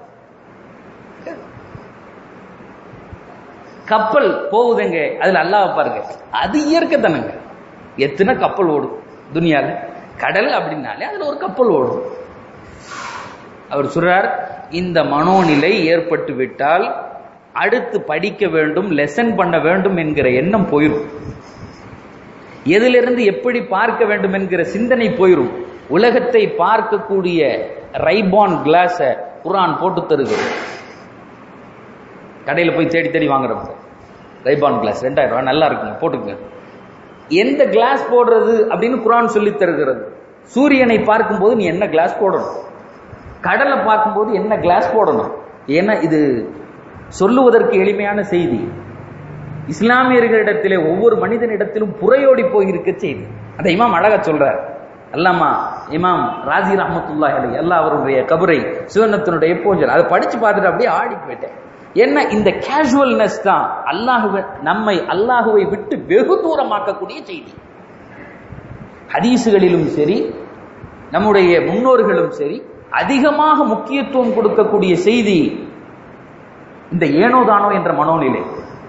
கப்பல் போகுதுங்க அதுல அல்லாவை பாருங்க அது இயற்கை தானங்க எத்தனை கப்பல் ஓடும் துனியால கடல் அப்படின்னாலே அதுல ஒரு கப்பல் ஓடும் அவர் சொல்றார் இந்த மனோநிலை ஏற்பட்டு விட்டால் அடுத்து படிக்க வேண்டும் லெசன் பண்ண வேண்டும் என்கிற எண்ணம் போயிடும் எதிலிருந்து எப்படி பார்க்க வேண்டும் என்கிற சிந்தனை போயிடும் உலகத்தை பார்க்கக்கூடிய ரைபான் கிளாஸ குரான் போட்டு தருகிறது கடையில் போய் தேடி தேடி வாங்குறோம் ரைபான் கிளாஸ் ரெண்டாயிரம் ரூபாய் நல்லா இருக்குங்க போட்டுக்கங்க எந்த கிளாஸ் போடுறது அப்படின்னு குரான் சொல்லி தருகிறது சூரியனை பார்க்கும்போது நீ என்ன கிளாஸ் போடணும் கடலை பார்க்கும்போது என்ன கிளாஸ் போடணும் ஏன்னா இது சொல்லுவதற்கு எளிமையான செய்தி இஸ்லாமியர்களிடத்திலே ஒவ்வொரு மனிதனிடத்திலும் புறையோடி போயிருக்க செய்தி அந்த இமாம் அழகா சொல்றார் அல்லாமா இமாம் ராஜி ரஹமத்துல்லா அலி அல்லாஹ் அவருடைய கபரை சுவர்ணத்தினுடைய போஞ்சல் அதை படிச்சு பார்த்துட்டு அப்படியே ஆடி போயிட்டேன் என்ன இந்த கேஷுவல்னஸ் தான் அல்லாஹுவை நம்மை அல்லாஹுவை விட்டு வெகு தூரமாக்கக்கூடிய செய்தி ஹதீசுகளிலும் சரி நம்முடைய முன்னோர்களும் சரி அதிகமாக முக்கியத்துவம் கொடுக்கக்கூடிய செய்தி இந்த ஏனோதானோ என்ற மனோநிலை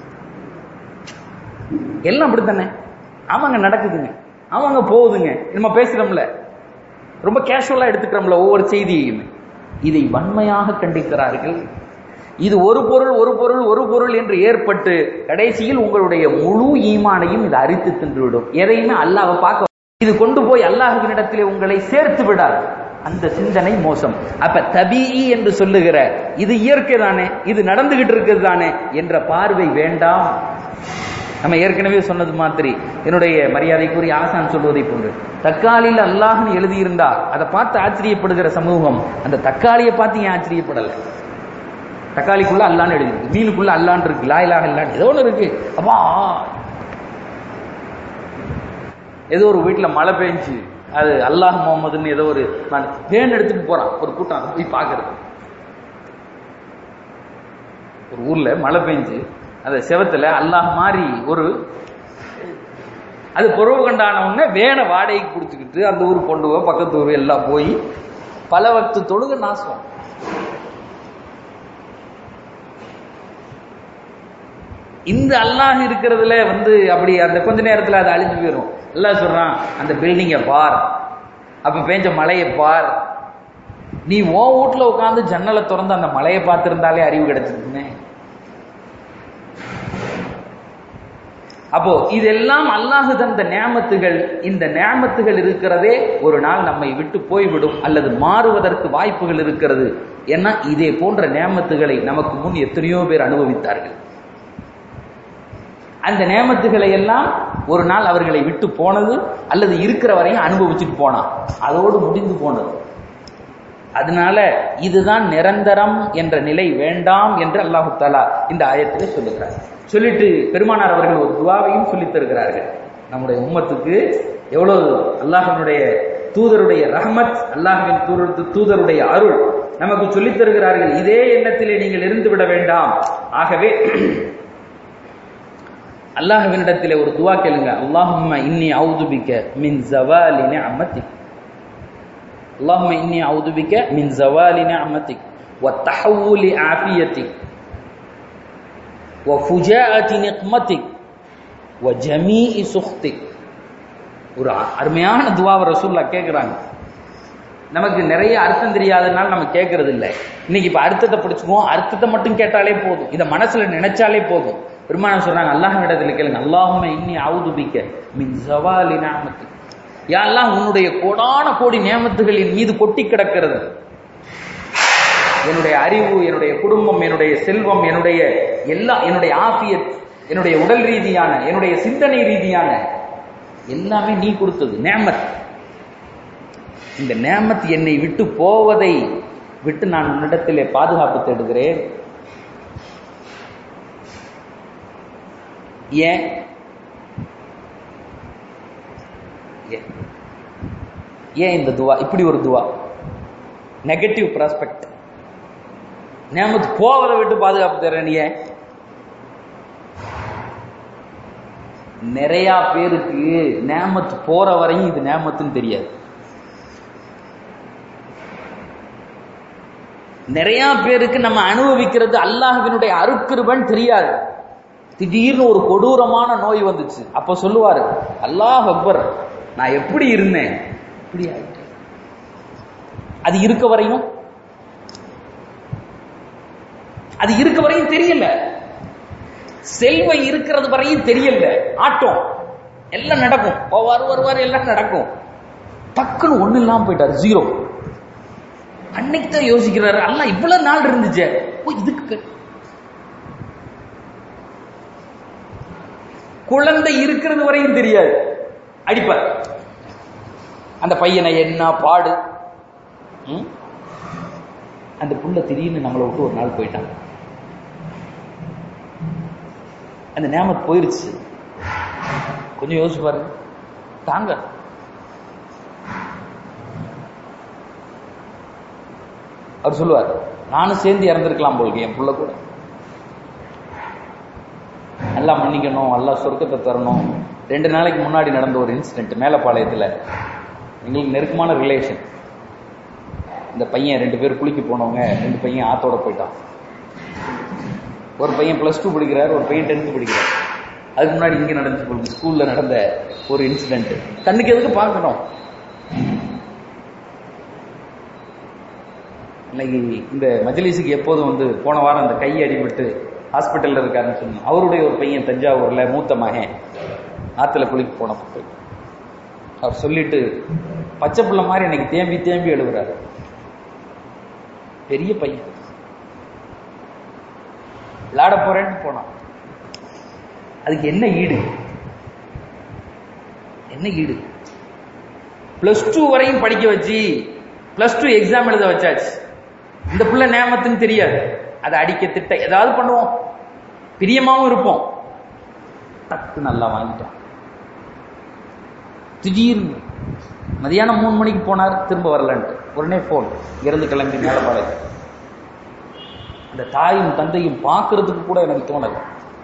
எல்லாம் அப்படித்தானே அவங்க நடக்குதுங்க அவங்க போகுதுங்க நம்ம பேசுறோம்ல ரொம்ப கேஷுவலா எடுத்துக்கிறோம்ல ஒவ்வொரு செய்தியையுமே இதை வன்மையாக கண்டிக்கிறார்கள் இது ஒரு பொருள் ஒரு பொருள் ஒரு பொருள் என்று ஏற்பட்டு கடைசியில் உங்களுடைய முழு ஈமானையும் இது அரித்து தின்றுவிடும் எதையுமே அல்லாஹ் பார்க்க இது கொண்டு போய் அல்லாஹுவினிடத்திலே உங்களை சேர்த்து விடாது அந்த சிந்தனை மோசம் அப்ப தபீ என்று சொல்லுகிற இது இயற்கை தானே இது நடந்துகிட்டு இருக்குது தானே என்ற பார்வை வேண்டாம் நம்ம ஏற்கனவே சொன்னது மாதிரி என்னுடைய மரியாதைக்குரிய ஆசான் சொல்வதை போன்று தக்காளியில் அல்லாஹ்னு எழுதியிருந்தா அதை பார்த்து ஆச்சரியப்படுகிற சமூகம் அந்த தக்காளியை பார்த்து ஏன் ஆச்சரியப்படலை தக்காளிக்குள்ள அல்லான்னு எழுதிருக்கு மீனுக்குள்ள அல்லான்னு இருக்கு லாயிலாக இல்லான்னு ஏதோ ஒன்று இருக்கு அப்பா ஏதோ ஒரு வீட்டில் மழை பெஞ்சு அது அல்லாஹ் முகமதுன்னு ஏதோ ஒரு நான் வேன் எடுத்துட்டு போறான் ஒரு கூட்டம் அதை போய் பார்க்கறது ஒரு ஊர்ல மழை பெஞ்சு அந்த செவத்துல அல்லாஹ் மாதிரி ஒரு அது பொறவு கண்டான உடனே வேனை வாடகைக்கு பிடிச்சிக்கிட்டு அந்த ஊர் கொண்டு போய் பக்கத்து ஊர் எல்லாம் போய் பல வக்து தொழுக நாசம் இந்த அல்லாஹ் இருக்கிறதுல வந்து அப்படி அந்த கொஞ்ச நேரத்துல அது அழிஞ்சு போயிடும் அல்லாஹ் சொல்றான் அந்த பில்டிங்கை பார் அப்ப பேஞ்ச மலையை பார் நீ ஓ வீட்டுல உட்காந்து ஜன்னலை திறந்து அந்த மலையை பார்த்திருந்தாலே அறிவு கிடைச்சிருக்குமே அப்போ இதெல்லாம் அல்லாஹு தந்த நியாமத்துகள் இந்த நியாமத்துகள் இருக்கிறதே ஒரு நாள் நம்மை விட்டு போய்விடும் அல்லது மாறுவதற்கு வாய்ப்புகள் இருக்கிறது ஏன்னா இதே போன்ற நியாமத்துகளை நமக்கு முன் எத்தனையோ பேர் அனுபவித்தார்கள் அந்த நேமத்துகளை எல்லாம் ஒரு நாள் அவர்களை விட்டு போனது அல்லது இருக்கிற வரையும் அனுபவிச்சுட்டு போனான் அதோடு முடிந்து போனது அதனால இதுதான் நிரந்தரம் என்ற நிலை வேண்டாம் என்று அல்லாஹு தாலா இந்த ஆயத்திலே சொல்லுகிறார் சொல்லிட்டு பெருமானார் அவர்கள் ஒரு துவாவையும் சொல்லித் தருகிறார்கள் நம்முடைய உம்மத்துக்கு எவ்வளவு அல்லாஹனுடைய தூதருடைய ரஹமத் அல்லாஹின் தூதருடைய அருள் நமக்கு சொல்லித் தருகிறார்கள் இதே எண்ணத்திலே நீங்கள் இருந்து விட வேண்டாம் ஆகவே அல்லாஹ்வினிடத்திலே ஒரு துவா கேளுங்க அல்லாஹும்ம இன்னி அவுதுபிக்க மின் ஜவாலி நிஅமத்திக் அல்லாஹும்ம இன்னி அவுதுபிக்க மின் ஜவாலி நிஅமத்திக் وتحول عافيتك وفجاءة نقمتك وجميع سخطك ஒரு அருமையான துவாவை ரசூல்லா கேட்குறாங்க நமக்கு நிறைய அர்த்தம் தெரியாதனால நம்ம கேட்கறது இல்லை இன்னைக்கு இப்ப அர்த்தத்தை படிச்சுக்குவோம் அர்த்தத்தை மட்டும் கேட்டாலே போதும் இதை மனசுல நினைச்சாலே போதும் பெருமானம் சொல்றாங்க அல்லாஹ் இடத்துல கேளுங்க அல்லாஹுமே இன்னி அவுதுபிக்க மின் ஜவாலி நாமத்து யாரெல்லாம் உன்னுடைய கோடான கோடி நியமத்துகள் என் மீது கொட்டி கிடக்கிறது என்னுடைய அறிவு என்னுடைய குடும்பம் என்னுடைய செல்வம் என்னுடைய எல்லா என்னுடைய ஆபியத் என்னுடைய உடல் ரீதியான என்னுடைய சிந்தனை ரீதியான எல்லாமே நீ கொடுத்தது நேமத் இந்த நேமத் என்னை விட்டு போவதை விட்டு நான் உன்னிடத்திலே பாதுகாப்பு தேடுகிறேன் ஏன் ஏன் இந்த துவா இப்படி ஒரு துவா நெகட்டிவ் ப்ராஸ்பெக்ட் நேமத்து போவதை விட்டு பாதுகாப்பு தரேன் ஏன் நிறைய பேருக்கு நேமத்து போற வரையும் இது நேமத்துன்னு தெரியாது நிறைய பேருக்கு நம்ம அனுபவிக்கிறது அல்லாஹுவினுடைய அருக்கிருபன் தெரியாது திடீர்னு ஒரு கொடூரமான நோய் வந்துச்சு அப்ப சொல்லுவாரு அல்லாஹ் அக்பர் நான் எப்படி இருந்தேன் இப்படி ஆயிட்டேன் அது இருக்க வரையும் அது இருக்க வரையும் தெரியல செல்வம் இருக்கிறது வரையும் தெரியல ஆட்டம் எல்லாம் நடக்கும் வருவார் வருவார் எல்லாம் நடக்கும் டக்குன்னு ஒண்ணு இல்லாம போயிட்டார் ஜீரோ அன்னைக்கு தான் யோசிக்கிறாரு அல்ல இவ்வளவு நாள் இருந்துச்சு ஓ இதுக்கு குழந்தை இருக்கிறது வரையும் தெரியாது அடிப்பார் அந்த பையனை என்ன பாடு ம்? அந்த புள்ள திடீர்னு நம்மளை விட்டு ஒரு நாள் போயிட்டான் அந்த நேமத் போயிருச்சு கொஞ்சம் யோசிச்சு பாருங்க தாங்க அவர் சொல்லுவார் நானும் சேர்ந்து இறந்திருக்கலாம் போலுக்கு என் புள்ள கூட நல்லா மன்னிக்கணும் நல்லா சொர்க்கத்தை தரணும் ரெண்டு நாளைக்கு முன்னாடி நடந்த ஒரு இன்சிடென்ட் மேலப்பாளையத்தில் எங்களுக்கு நெருக்கமான ரிலேஷன் இந்த பையன் ரெண்டு பேர் குளிக்க போனவங்க ரெண்டு பையன் ஆத்தோட போயிட்டான் ஒரு பையன் பிளஸ் டூ படிக்கிறார் ஒரு பையன் டென்த்து படிக்கிறார் அதுக்கு முன்னாடி இங்கே நடந்துச்சு போகுது ஸ்கூல்ல நடந்த ஒரு இன்சிடென்ட் கண்ணுக்கு எதுக்கு பார்க்கணும் இன்னைக்கு இந்த மஜ்லிஸுக்கு எப்போதும் வந்து போன வாரம் அந்த கை அடிபட்டு ஹாஸ்பிட்டல்ல இருக்காருன்னு சொன்னோம் அவருடைய ஒரு பையன் தஞ்சாவூர்ல மூத்த மகன் ஆத்துல குளிக்க போனப்போ அவர் சொல்லிட்டு பச்சை பிள்ளை மாதிரி எனக்கு தேம்பி தேம்பி எழுதுறாரு பெரிய பையன் விளையாட போறேன்னு போனான் அதுக்கு என்ன ஈடு என்ன ஈடு பிளஸ் டூ வரையும் படிக்க வச்சு பிளஸ் டூ எக்ஸாம் எழுத வச்சாச்சு இந்த புள்ள நேமத்துன்னு தெரியாது அதை அடிக்க திட்ட ஏதாவது பண்ணுவோம் பிரியமாவும் இருப்போம் டக்கு நல்லா வாங்கிட்டான் திடீர்னு மதியானம் மூணு மணிக்கு போனார் திரும்ப வரலன்ட்டு உடனே போன் இறந்து கிளம்பி மேலப்பாடு அந்த தாயும் தந்தையும் பார்க்கறதுக்கு கூட எனக்கு தோணலை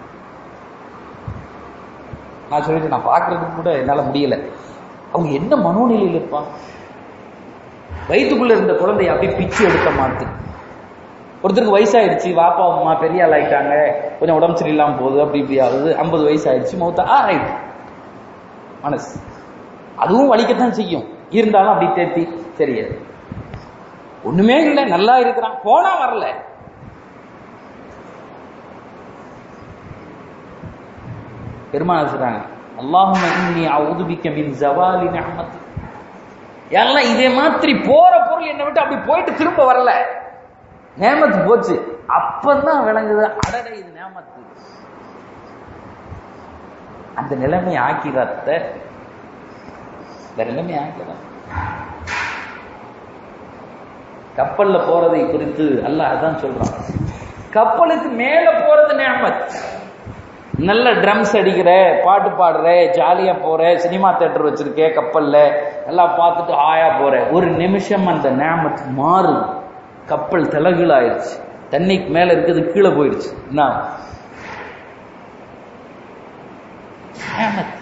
நான் சொல்லிட்டு நான் பார்க்கறதுக்கு கூட என்னால முடியல அவங்க என்ன மனோநிலையில் இருப்பாங்க வயிற்றுக்குள்ள இருந்த குழந்தைய அப்படியே பிச்சு எடுக்க மாத்து ஒருத்தருக்கு வயசாயிடுச்சு வாப்பா அம்மா பெரிய ஆள் ஆயிட்டாங்க கொஞ்சம் உடம்பு சரியில்லாம போகுது அப்படி இப்படி ஆகுது ஐம்பது வயசு ஆயிடுச்சு மௌத்தா ஆ ரைட் மனசு அதுவும் வலிக்கத்தான் செய்யும் இருந்தாலும் அப்படி தேத்தி தெரியாது ஒண்ணுமே இல்லை நல்லா இருக்கிறான் போனா வரல பெருமாள் சொல்றாங்க அல்லாஹும்ம இன்னி அவுது பிக்க மின் ஜவாலி நிஅமத்தி எல்லாம் இதே மாதிரி போற பொருள் என்னை விட்டு அப்படி போயிட்டு திரும்ப வரல நேமத்து போச்சு அப்பதான் விளங்குது அடடே இது நேமத்து அந்த நிலைமை ஆக்கிரத்த வேற நிலைமை ஆக்கிறார் கப்பல்ல போறதை குறித்து அல்லாஹ் அதான் சொல்றான் கப்பலுக்கு மேல போறது நேமத் நல்ல ட்ரம்ஸ் அடிக்கிற பாட்டு பாடுற ஜாலியா போற சினிமா தேட்டர் வச்சிருக்க கப்பல்ல எல்லாம் பார்த்துட்டு ஆயா போற ஒரு நிமிஷம் அந்த நேமத் மாறும் கப்பல் தலைகீழ ஆயிடுச்சு தண்ணிக்கு மேல இருக்குது கீழே போயிடுச்சு என்ன நேமத்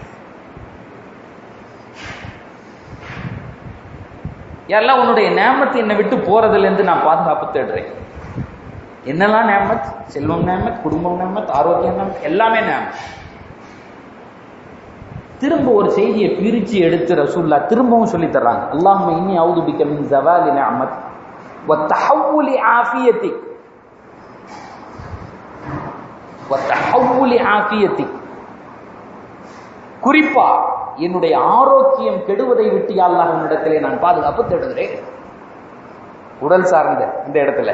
எல்லாம் உன்னுடைய நேமத்து என்னை விட்டு போறதுல இருந்து நான் பாதுகாப்பு தேடுறேன் என்னெல்லாம் நேமத் செல்வம் நேமத் குடும்பம் நேமத் ஆரோக்கியம் நேமத் எல்லாமே நேமத் திரும்ப ஒரு செய்தியை பிரிச்சு எடுத்து ரசூல்லா திரும்பவும் சொல்லி தர்றாங்க அல்லாஹ்ம இன்னி அவுது பிக்க மின் ஜவாலி நிஅமத் வ தஹவ்வுலி ஆஃபியத்தி வ தஹவ்வுலி ஆஃபியத்தி குறிப்பா என்னுடைய ஆரோக்கியம் கெடுவதை விட்டு அல்லாஹ் உன்னிடத்திலே நான் பாதுகாப்பு தேடுகிறேன் உடல் சார்ந்த இந்த இடத்துல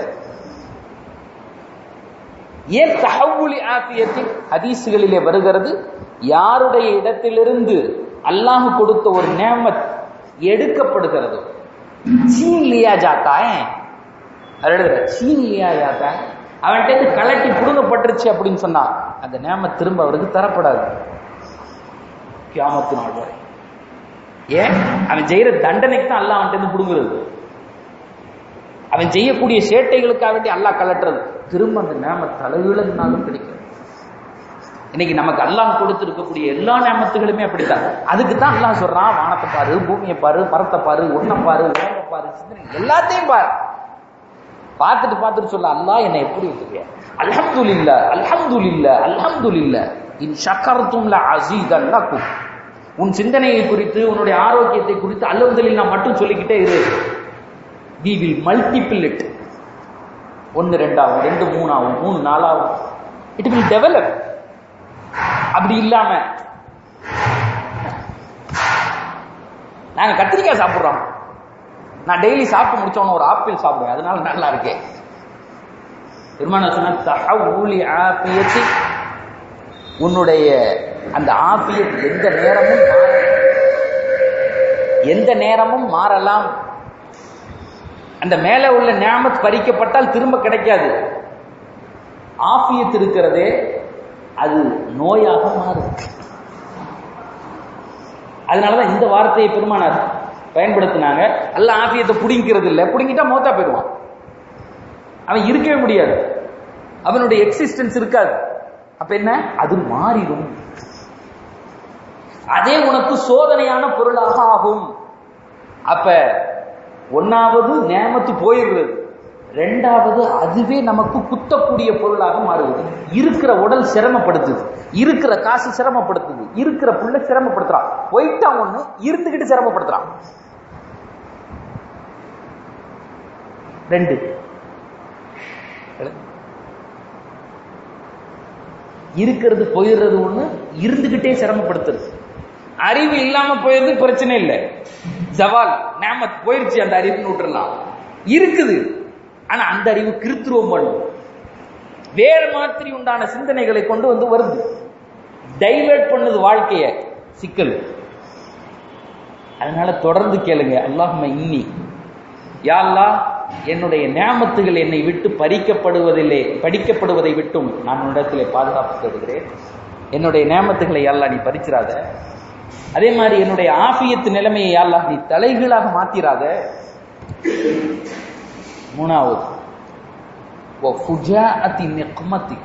ஏன் தஹவுலி ஆஃபியத்தில் ஹதீசுகளிலே வருகிறது யாருடைய இடத்திலிருந்து அல்லாஹ் கொடுத்த ஒரு நேமத் எடுக்கப்படுகிறதோ சீன் லியா ஜாத்தா எழுதுற சீன் லியா ஜாத்தா அவன்கிட்ட இருந்து கலட்டி புடுங்கப்பட்டுருச்சு அப்படின்னு சொன்னா அந்த நேமத் திரும்ப அவருக்கு தரப்படாது கியாமத்து நாள் வரை ஏன் அவன் செய்யற தண்டனைக்கு தான் அல்லாஹ் அவன்கிட்ட இருந்து புடுங்குறது அவன் செய்யக்கூடிய சேட்டைகளுக்காக வேண்டி அல்லாஹ் கலட்டுறது திரும்ப அந்த நேம தலைவிழந்தாலும் கிடைக்கும் இன்னைக்கு நமக்கு அல்லாஹ் கொடுத்திருக்கக்கூடிய எல்லா நேமத்துகளுமே அப்படித்தான் அதுக்கு தான் அல்லாஹ் சொல்றான் வானத்தை பாரு பூமியை பாரு மரத்தை பாரு ஒன்னை பாரு உடம்ப பாரு சிந்தனை எல்லாத்தையும் பாரு பார்த்துட்டு பார்த்துட்டு சொல்ல அல்லாஹ் என்னை எப்படி வச்சிருக்க அல்ஹம்துலில்லா அல்ஹம்துலில்லா அல்ஹம்துலில்லா இன் ஷக்கர்தும் ல அஸீதன்னகும் உன் சிந்தனையை குறித்து உன்னுடைய ஆரோக்கியத்தை குறித்து அல்ஹம்துலில்லா மட்டும் சொல்லிக்கிட்டே இரு வி வில் மல்டிபிள் இட் ஒன்று ரெண்டாகும் ரெண்டு மூணாகும் மூணு நாலாகும் இட் வில் டெவலப் அப்படி இல்லாம நாங்க கத்திரிக்காய் சாப்பிடுறோம் நான் டெய்லி சாப்பிட்டு முடிச்சோன்னு ஒரு ஆப்பிள் சாப்பிடுவேன் அதனால நல்லா இருக்கேன் பெருமான சொன்ன தகவூலி ஆப்பியத்தி உன்னுடைய அந்த ஆப்பியத் எந்த நேரமும் மாறலாம். எந்த நேரமும் மாறலாம் அந்த மேல உள்ள ஞாமத் பறிக்கப்பட்டால் திரும்ப கிடைக்காது ஆபியத் இருக்கிறதே அது நோயாக மாறும் அதனாலதான் இந்த வார்த்தையை பெருமானார் பயன்படுத்தினாங்க அல்ல ஆபியத்தை புடிங்கிறது இல்ல புடுங்கிட்டா மோத்தா போயிடுவான் அவன் இருக்கவே முடியாது அவனுடைய எக்ஸிஸ்டன்ஸ் இருக்காது அப்ப என்ன அது மாறிடும் அதே உனக்கு சோதனையான பொருளாக ஆகும் அப்ப ஒன்னாவது நேமத்து போயிடுறது ரெண்டாவது அதுவே நமக்கு குத்தக்கூடிய பொருளாக மாறுவது இருக்கிற உடல் சிரமப்படுத்துது இருக்கிற காசு சிரமப்படுத்துது இருக்கிற புள்ள சிரமப்படுத்துறான் போயிட்டான் ஒண்ணு இருந்துகிட்டு சிரமப்படுத்துறான் ரெண்டு இருக்கிறது போயிடுறது ஒண்ணு இருந்துகிட்டே சிரமப்படுத்துறது அறிவு இல்லாம போயிருந்து பிரச்சனை இல்லை ஜவால் நேமத் போயிருச்சு அந்த அறிவுன்னு விட்டுறலாம் இருக்குது ஆனா அந்த அறிவு கிருத்துருவம் பண்ணும் வேற மாதிரி உண்டான சிந்தனைகளை கொண்டு வந்து வருது டைவர்ட் பண்ணுது வாழ்க்கைய சிக்கல் அதனால தொடர்ந்து கேளுங்க அல்லாஹும இன்னி யா அல்லாஹ் என்னுடைய நியாமத்துகள் என்னை விட்டு பறிக்கப்படுவதில்லை படிக்கப்படுவதை விட்டும் நான் உன்னிடத்திலே பாதுகாப்பு தேடுகிறேன் என்னுடைய நியாமத்துகளை அல்லாஹ் நீ பறிச்சிராத அதே மாதிரி என்னுடைய ஆபியத்து நிலைமையை அல்லாஹ் நீ தலைகீழாக மாத்திராத மூணாவது وفجاءة نقمتك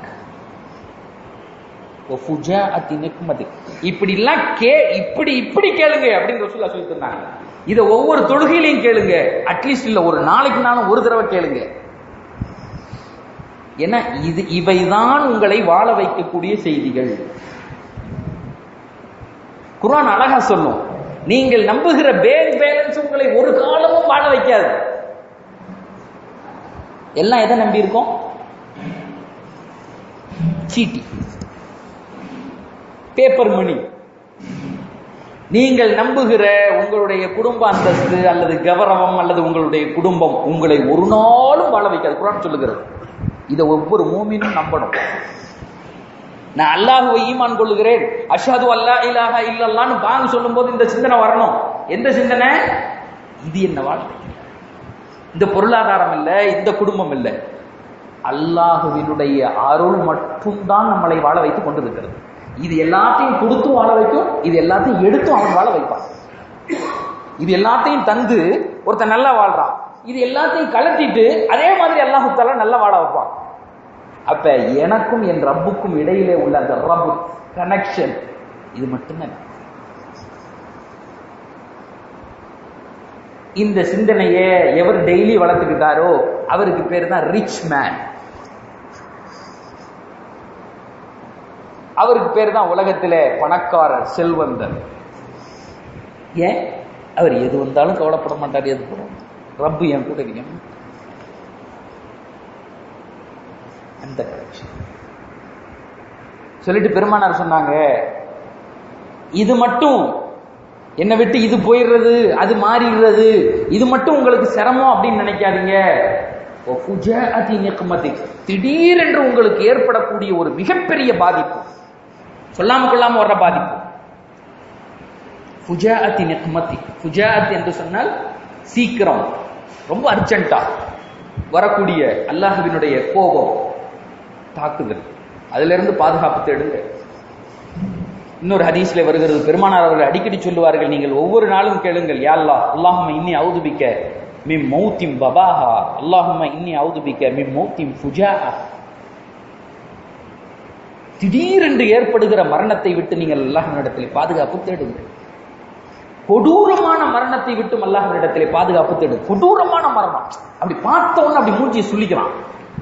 وفجاءة نقمتك இப்படி எல்லாம் கே இப்படி இப்படி கேளுங்க அப்படின்னு ரசூல்லா சொல்லி தந்தாங்க இத ஒவ்வொரு தொழுகையிலையும் கேளுங்க அட்லீஸ்ட் இல்ல ஒரு நாளைக்கு நானும் ஒரு தடவை கேளுங்க ஏன்னா இது இவைதான் உங்களை வாழ வைக்கக்கூடிய செய்திகள் குர்ஆன் அழகா சொல்லும் நீங்கள் நம்புகிற பேங்க் பேலன்ஸ் உங்களை ஒரு காலமும் வாழ வைக்காது எல்லாம் எதை நம்பி இருக்கோம் சீட்டி பேப்பர் மணி நீங்கள் நம்புகிற உங்களுடைய குடும்ப அந்தஸ்து அல்லது கௌரவம் அல்லது உங்களுடைய குடும்பம் உங்களை ஒரு நாளும் வாழ வைக்காது குரான் சொல்லுகிறது இதை ஒவ்வொரு மூமினும் நம்பணும் நான் அல்லாஹுவை ஈமான் கொள்ளுகிறேன் அஷஹது அல்லா இலாஹா இல்லல்லான்னு பாங்க சொல்லும்போது இந்த சிந்தனை வரணும் எந்த சிந்தனை இது என்ன வாழ்க்கை இந்த பொருளாதாரம் இல்ல இந்த குடும்பம் இல்ல அல்லாஹுவினுடைய அருள் மட்டும்தான் நம்மளை வாழ வைத்துக் கொண்டிருக்கிறது இது எல்லாத்தையும் கொடுத்து வாழ வைக்கும் இது எல்லாத்தையும் எடுத்தும் அவன் வாழ வைப்பான் இது எல்லாத்தையும் தந்து ஒருத்தன் நல்லா வாழ்றான் இது எல்லாத்தையும் கலட்டிட்டு அதே மாதிரி அல்லாஹு தாலா நல்லா வாழ வைப்பான் அப்ப எனக்கும் என் ரப்புக்கும் இடையிலே உள்ள அந்த ரப்பு கனெக்ஷன் இது மட்டும்தான் இந்த சிந்தனையை எவர் டெய்லி வளர்த்துக்கிட்டாரோ அவருக்கு பேர் தான் ரிச் மேன் அவருக்கு பேர் தான் உலகத்திலே பணக்காரர் செல்வந்தர் ஏன் அவர் எது வந்தாலும் கவலைப்பட மாட்டார் எது போடும் ரப்பு என் கூட இருக்கணும் அந்த கனெக்ஷன் சொல்லிட்டு பெருமானார் சொன்னாங்க இது மட்டும் என்னை விட்டு இது போயிடுறது அது மாறிடுறது இது மட்டும் உங்களுக்கு சிரமம் அப்படின்னு நினைக்காதீங்க திடீரென்று உங்களுக்கு ஏற்படக்கூடிய ஒரு மிகப்பெரிய பாதிப்பு சொல்லாம கொள்ளாம வர்ற பாதிப்பு ஃபுஜாஅத்தி நிக்மத்தி ஃபுஜாஅத் என்று சொன்னால் சீக்கிரம் ரொம்ப அர்ஜென்ட்டா வரக்கூடிய அல்லாஹுவினுடைய கோபம் தாக்குதல் அதுல இருந்து பாதுகாப்பு தேடுங்க இன்னொரு ஹதீஸ்ல வருகிறது பெருமானார் அவர்கள் அடிக்கடி சொல்லுவார்கள் நீங்கள் ஒவ்வொரு நாளும் கேளுங்கள் யா அல்லாஹ் அல்லாஹும்ம இன்னி அவுதுபிக்க மிம் மௌத்திம் பபாஹா அல்லாஹும்ம இன்னி அவுதுபிக்க மிம் மௌத்திம் ஃபுஜாஹா திடீரென்று ஏற்படுகிற மரணத்தை விட்டு நீங்கள் அல்லாஹ்விடத்திலே பாதுகாப்பு தேடுங்கள் கொடூரமான மரணத்தை விட்டும் அல்லாஹ்விடத்திலே பாதுகாப்பு தேடு கொடூரமான மரணம் அப்படி பார்த்த உடனே அப்படி மூஞ்சியை சொல்லிக்கிறான்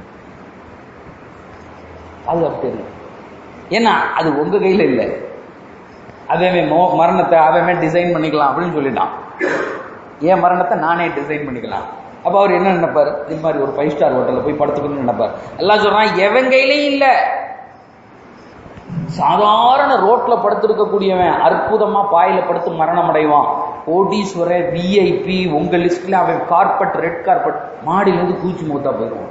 பாதுகாப்பு தேடு ஏன்னா அது உங்க கையில இல்லை அவன் மோ- மரணத்தை அவன் டிசைன் பண்ணிக்கலாம் அப்படின்னு சொல்லிட்டான் என் மரணத்தை நானே டிசைன் பண்ணிக்கலாம் அப்ப அவர் என்ன நினைப்பாரு இது மாதிரி ஒரு ஃபைவ் ஸ்டார் ஹோட்டல்ல போய் படுத்துக்கணும்னு நினைப்பாரு எல்லாம் சொல்றான் எவன் கையிலையும் இல்ல சாதாரண ரோட்ல படுத்திருக்கக்கூடியவன் அற்புதமா பாயில படுத்து மரணம் அடைவான் கோடீஸ்வர விஐபி உங்க லிஸ்ட்ல அவன் கார்பெட் ரெட் கார்பெட் மாடியில இருந்து கூச்சி மூத்தா போயிடுவான்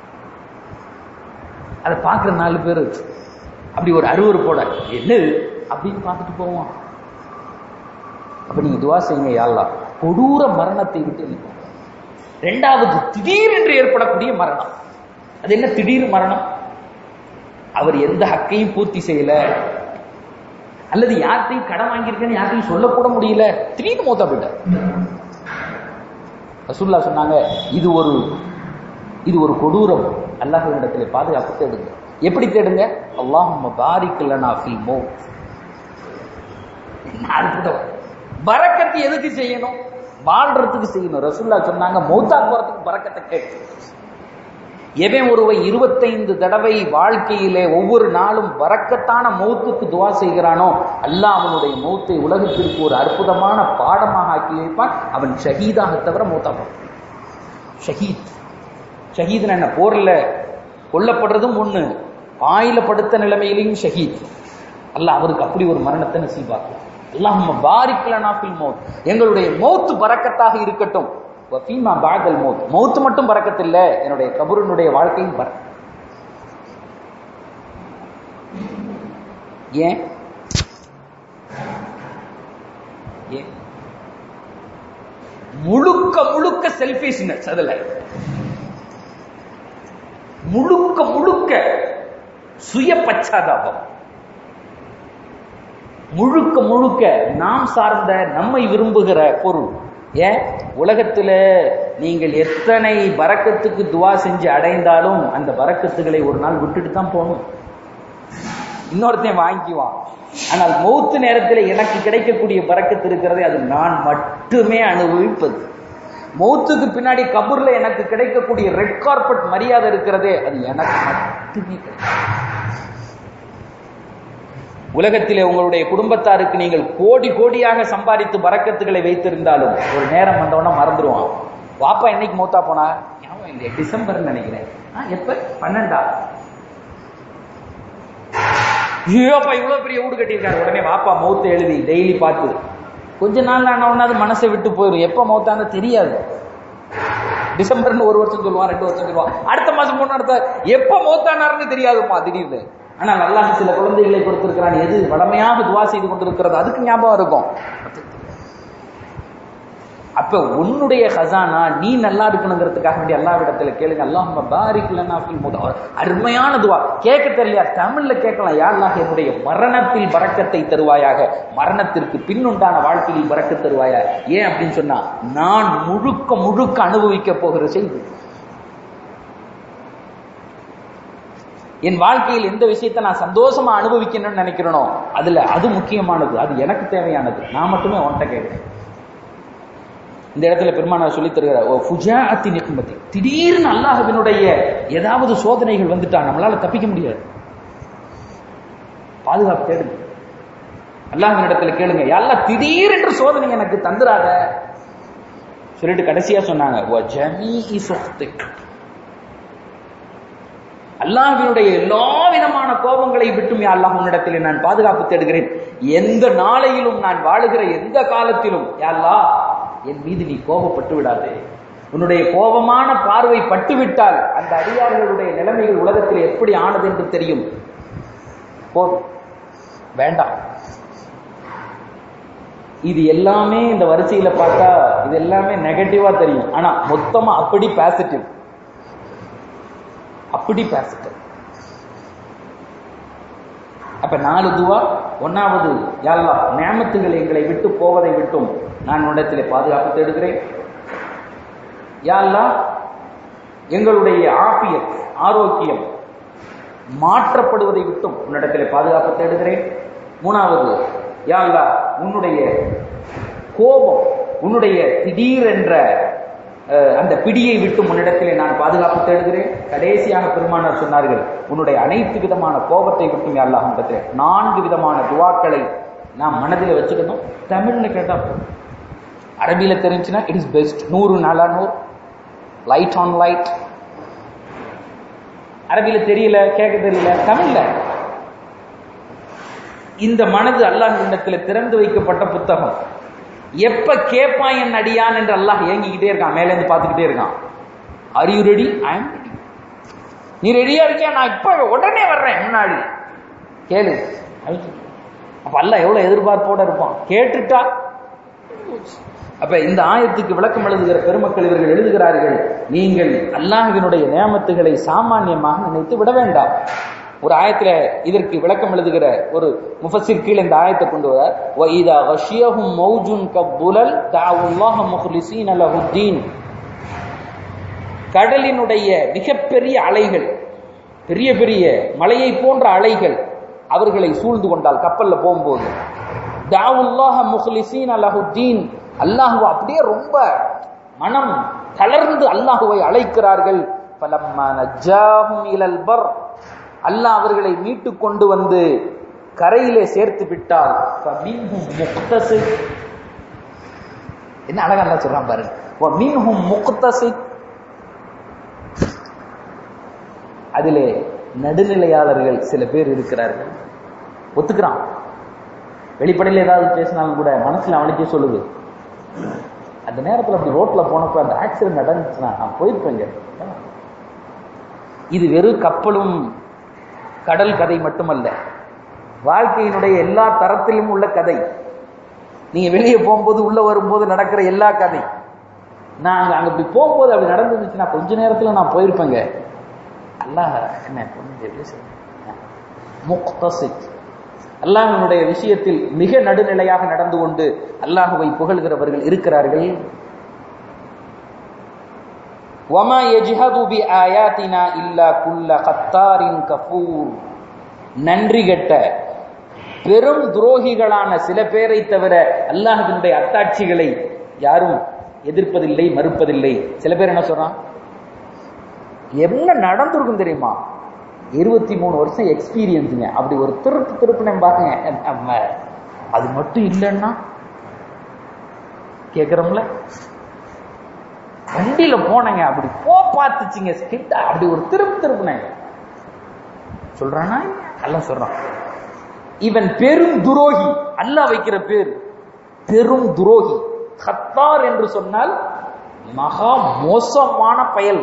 அதை பார்க்குற நாலு பேர் அப்படி ஒரு அருவருப்போட என்ன அப்படின்னு பார்த்துட்டு போவான் அப்ப நீங்க துவா செய்யுங்க யாழ்லா கொடூர மரணத்தை விட்டு நீ ரெண்டாவது திடீரென்று ஏற்படக்கூடிய மரணம் அது என்ன திடீர் மரணம் அவர் எந்த ஹக்கையும் பூர்த்தி செய்யல அல்லது யார்கிட்டையும் கடன் வாங்கியிருக்கேன்னு யார்கிட்டையும் சொல்லக்கூட முடியல திடீர்னு மூத்தா போயிட்டார் ரசூல்லா சொன்னாங்க இது ஒரு இது ஒரு கொடூரம் அல்லாஹ்விடத்திலே பாதுகாப்பு தேடுங்க எப்படி தேடுங்க அல்லாஹும்ம பாரிக் லனா ஃபில் மௌத் அற்புதம் பரக்கத்து எதுக்கு செய்யணும் வாழ்றதுக்கு செய்யணும் ரசூல்லா சொன்னாங்க மௌத்தா போறதுக்கு பரக்கத்தை கேட்கு எவன் ஒருவன் இருபத்தைந்து தடவை வாழ்க்கையிலே ஒவ்வொரு நாளும் வரக்கத்தான மௌத்துக்கு துவா செய்கிறானோ அல்லாஹ் அவனுடைய மௌத்தை உலகத்திற்கு ஒரு அற்புதமான பாடமாக ஆக்கி வைப்பான் அவன் ஷஹீதாக தவிர மௌத்தா போறான் ஷஹீத் ஷஹீத்னா என்ன போர்ல கொல்லப்படுறதும் ஒண்ணு ஆயில படுத்த நிலைமையிலையும் ஷஹீத் அல்லாஹ் அவருக்கு அப்படி ஒரு மரணத்தை நசீபாக்கலாம் அல்லாஹ் பாரிக்கலனா ஃபில் மௌத் எங்களுடைய மௌத்து பறக்கத்தாக இருக்கட்டும் வஃபீமா பாதல் மௌத் மௌத்து மட்டும் பறக்கத்து இல்ல என்னுடைய கபூரனுடைய வாழ்க்கையும் பற ஏன் ஏன் முழுக்க முழுக்க செல்ஃபிஷ்னஸ் அதுல முழுக்க முழுக்க சுய பச்சாதாபம் முழுக்க முழுக்க நாம் சார்ந்த நம்மை விரும்புகிற பொருள் ஏன் உலகத்துல நீங்கள் எத்தனை பறக்கத்துக்கு துவா செஞ்சு அடைந்தாலும் அந்த பறக்கத்துகளை ஒரு நாள் விட்டுட்டு தான் போகணும் இன்னொருத்தையும் வாங்கிக்குவான் ஆனால் மௌத்து நேரத்தில் எனக்கு கிடைக்கக்கூடிய பறக்கத்து இருக்கிறதே அது நான் மட்டுமே அனுபவிப்பது மௌத்துக்கு பின்னாடி கபூர்ல எனக்கு கிடைக்கக்கூடிய ரெட் கார்பெட் மரியாதை இருக்கிறதே அது எனக்கு மட்டுமே கிடைக்கும் உலகத்திலே உங்களுடைய குடும்பத்தாருக்கு நீங்கள் கோடி கோடியாக சம்பாதித்து பறக்கத்துகளை வைத்திருந்தாலும் ஒரு நேரம் வந்தவொடனே மறந்துடுவான் வாப்பா என்னைக்கு மூத்தா போனா ஞாபகம் இல்லையா டிசம்பர் நினைக்கிறேன் ஆ, எப்ப பன்னெண்டா ஐயோப்பா இவ்வளவு பெரிய வீடு கட்டியிருக்காரு உடனே வாப்பா மௌத்த எழுதி டெய்லி பார்த்து கொஞ்ச நாள் ஆனவொன்னா அது மனசை விட்டு போயிடும் எப்ப மௌத்தான்னு தெரியாது டிசம்பர்னு ஒரு வருஷம் சொல்லுவான் ரெண்டு வருஷம் சொல்லுவான் அடுத்த மாசம் மூணு அடுத்த எப்ப மௌத்தானாருன்னு தெரியாதுமா திடீர்னு ஆனால் அல்லாஹ் சில குழந்தைகளை கொடுத்திருக்கிறான் எது வடமையாக துவா செய்து கொண்டிருக்கிறது அதுக்கு ஞாபகம் இருக்கும் அப்ப உன்னுடைய ஹசானா நீ நல்லா இருக்கணுங்கிறதுக்காக வேண்டிய அல்லாவிடத்துல கேளுங்க அல்லாஹ் பாரிக் லனா ஃபில் முத அருமையான துவா கேட்க தெரியலையா தமிழ்ல கேட்கலாம் யா அல்லாஹ் என்னுடைய மரணத்தில் பறக்கத்தை தருவாயாக மரணத்திற்கு பின்னுண்டான வாழ்க்கையில் பறக்க தருவாயா ஏன் அப்படின்னு சொன்னா நான் முழுக்க முழுக்க அனுபவிக்க போகிற செய்தி என் வாழ்க்கையில் எந்த விஷயத்தை நான் சந்தோஷமா அனுபவிக்கணும்னு நினைக்கிறேனோ அதுல அது முக்கியமானது அது எனக்கு தேவையானது நான் மட்டுமே உன்கிட்ட கேட்கிறேன் இந்த இடத்துல பெருமானார் சொல்லி தருகிறார் ஓ ஃபுஜாஅத்தி நிக்மதி திடீர்னு அல்லாஹ்வினுடைய ஏதாவது சோதனைகள் வந்துட்டா நம்மளால தப்பிக்க முடியாது பாதுகாப்பு தேடுங்க அல்லாஹ்வின் இடத்துல கேளுங்க எல்லாம் திடீரென்று சோதனை எனக்கு தந்துராத சொல்லிட்டு கடைசியா சொன்னாங்க "வ ஜமீஇ சுஹ்திக்." அல்லாஹ்வினுடைய எல்லா விதமான கோபங்களை விட்டும் யா அல்லாஹ் உன்னிடத்தில் நான் பாதுகாப்பு தேடுகிறேன் எந்த நாளையிலும் நான் வாழுகிற எந்த காலத்திலும் யா அல்லாஹ் என் மீது நீ கோபப்பட்டு விடாதே உன்னுடைய கோபமான பார்வை பட்டுவிட்டால் அந்த அடியார்களுடைய நிலைமைகள் உலகத்தில் எப்படி ஆனது என்று தெரியும் போதும் வேண்டாம் இது எல்லாமே இந்த வரிசையில பார்த்தா இது எல்லாமே நெகட்டிவா தெரியும் ஆனா மொத்தமா அப்படி பாசிட்டிவ் அப்படி பாசிட்டிவ் அப்ப நாலு துவா ஒன்னாவது யாழ்லா நேமத்துகள் எங்களை விட்டு போவதை விட்டும் நான் உன்னிடத்திலே பாதுகாப்பு தேடுகிறேன் யாழ்லா எங்களுடைய ஆபியம் ஆரோக்கியம் மாற்றப்படுவதை விட்டும் உன்னிடத்திலே பாதுகாப்பு தேடுகிறேன் மூணாவது யாழ்லா உன்னுடைய கோபம் உன்னுடைய திடீரென்ற அஹ், அந்த பிடியை விட்டு முன்னிடத்திலே நான் பாதுகாப்பு தேடுகிறேன் கடைசியாக பெருமானார் சொன்னார்கள் உன்னுடைய அனைத்து விதமான கோபத்தை விட்டும் அல்லாஹ் இடத்திலே நான்கு விதமான துவாக்களை நாம் மனதில் வச்சுக்கணும் தமிழ்ல கேட்டா போதும் அரபியில தெரிஞ்சுன்னா இட் இஸ் பெஸ்ட் நூறு நாலா நூறு லைட் ஆன் லைட் அரபியில தெரியல கேட்க தெரியல தமிழ்ல இந்த மனது அல்லாஹ் இடத்துல திறந்து வைக்கப்பட்ட புத்தகம் எப்ப கேட்பான் என் அடியான் என்று அல்லாஹ் ஏங்கிக்கிட்டே இருக்கான் மேல இருந்து பார்த்துக்கிட்டே இருக்கான் are you ready I am ready நீ ரெடியா இருக்கியா நான் இப்ப உடனே வர்றேன் முன்னாடி கேளு அப்ப அல்லாஹ் எவ்வளவு எதிர்பார்ப்போட இருப்பான் கேட்டுட்டா அப்ப இந்த ஆயத்துக்கு விளக்கம் எழுதுகிற பெருமக்கள் இவர்கள் எழுதுகிறார்கள் நீங்கள் அல்லாஹ்வினுடைய நியமத்துகளை சாமானியமாக நினைத்து விட வேண்டாம் ஒரு ஆயத்துல இதற்கு விளக்கம் எழுதுகிற ஒரு முஃபஸிர் கீழே இந்த ஆயத்தை கொண்டு வர وَإِذَا غَشِيَهُمْ مَوْجٌ كَالظُّلَلِ دَعَوُا اللَّهَ مُخْلِصِينَ لَهُ الدِّينَ கடலினுடைய மிகப்பெரிய அலைகள் பெரிய பெரிய மலையை போன்ற அலைகள் அவர்களை சூழ்ந்து கொண்டால் கப்பல்ல போகும்போது தாவுல்லாஹ முஹ்லிசீன் அலஹுத்தீன் அல்லாஹுவ அப்படியே ரொம்ப மனம் தளர்ந்து அல்லாஹுவை அழைக்கிறார்கள் பலம்மா நஜ்ஜாஹும் இலல் பர் அல்லாஹ் அவர்களை மீட்டு கொண்டு வந்து கரையிலே சேர்த்து விட்டால் ஃபமின்ஹும் முக்தசித் என்ன அழகா அல்லாஹ் சொல்றான் பாருங்க வமின்ஹும் முக்தசித் அதிலே நடுநிலையாளர்கள் சில பேர் இருக்கிறார்கள் ஒத்துக்கிறான் வெளிப்படையில் ஏதாவது பேசினாலும் கூட மனசுல அவனுக்கே சொல்லுது அந்த நேரத்தில் அப்படி ரோட்ல போனப்ப அந்த ஆக்சிடென்ட் நடந்துச்சுன்னா நான் போயிருப்பேங்க இது வெறும் கப்பலும் கடல் கதை மட்டுமல்ல வாழ்க்கையினுடைய எல்லா தரத்திலும் உள்ள கதை நீங்க வெளியே போகும்போது உள்ள வரும்போது நடக்கிற எல்லா கதை நான் அங்க அங்க இப்படி போகும்போது அப்படி நடந்துருந்துச்சுன்னா கொஞ்ச நேரத்துல நான் போயிருப்பேங்க அல்லாஹ் என்ன கொஞ்சம் முக்தசித் அல்லாஹனுடைய விஷயத்தில் மிக நடுநிலையாக நடந்து கொண்டு அல்லாஹுவை புகழ்கிறவர்கள் இருக்கிறார்கள் وَمَا يَجْهَدُ بِآيَاتِنَا إِلَّا كُلَّ خَطَّارٍ كَفُورٍ நன்றி கெட்ட பெரும் துரோகிகளான சில பேரை தவிர அல்லாஹ்வினுடைய அத்தாட்சிகளை யாரும் எதிர்ப்பதில்லை மறுப்பதில்லை சில பேர் என்ன சொல்றான் என்ன நடந்திருக்கும் தெரியுமா இருபத்தி மூணு வருஷம் எக்ஸ்பீரியன்ஸுங்க அப்படி ஒரு திருப்பு திருப்பினேன் பாருங்க நம்ம அது மட்டும் இல்லைன்னா கேக்குறோம்ல வண்டியில போனேங்க அப்படி போ பார்த்துச்சுங்க ஸ்கிட் அப்படி ஒரு திருப்பு திருப்பினேங்க சொல்றானா அல்ல சொல்றான் இவன் பெரும் துரோகி அல்லாஹ் வைக்கிற பேர் பெரும் துரோகி ஹத்தார் என்று சொன்னால் மகா மோசமான பயல்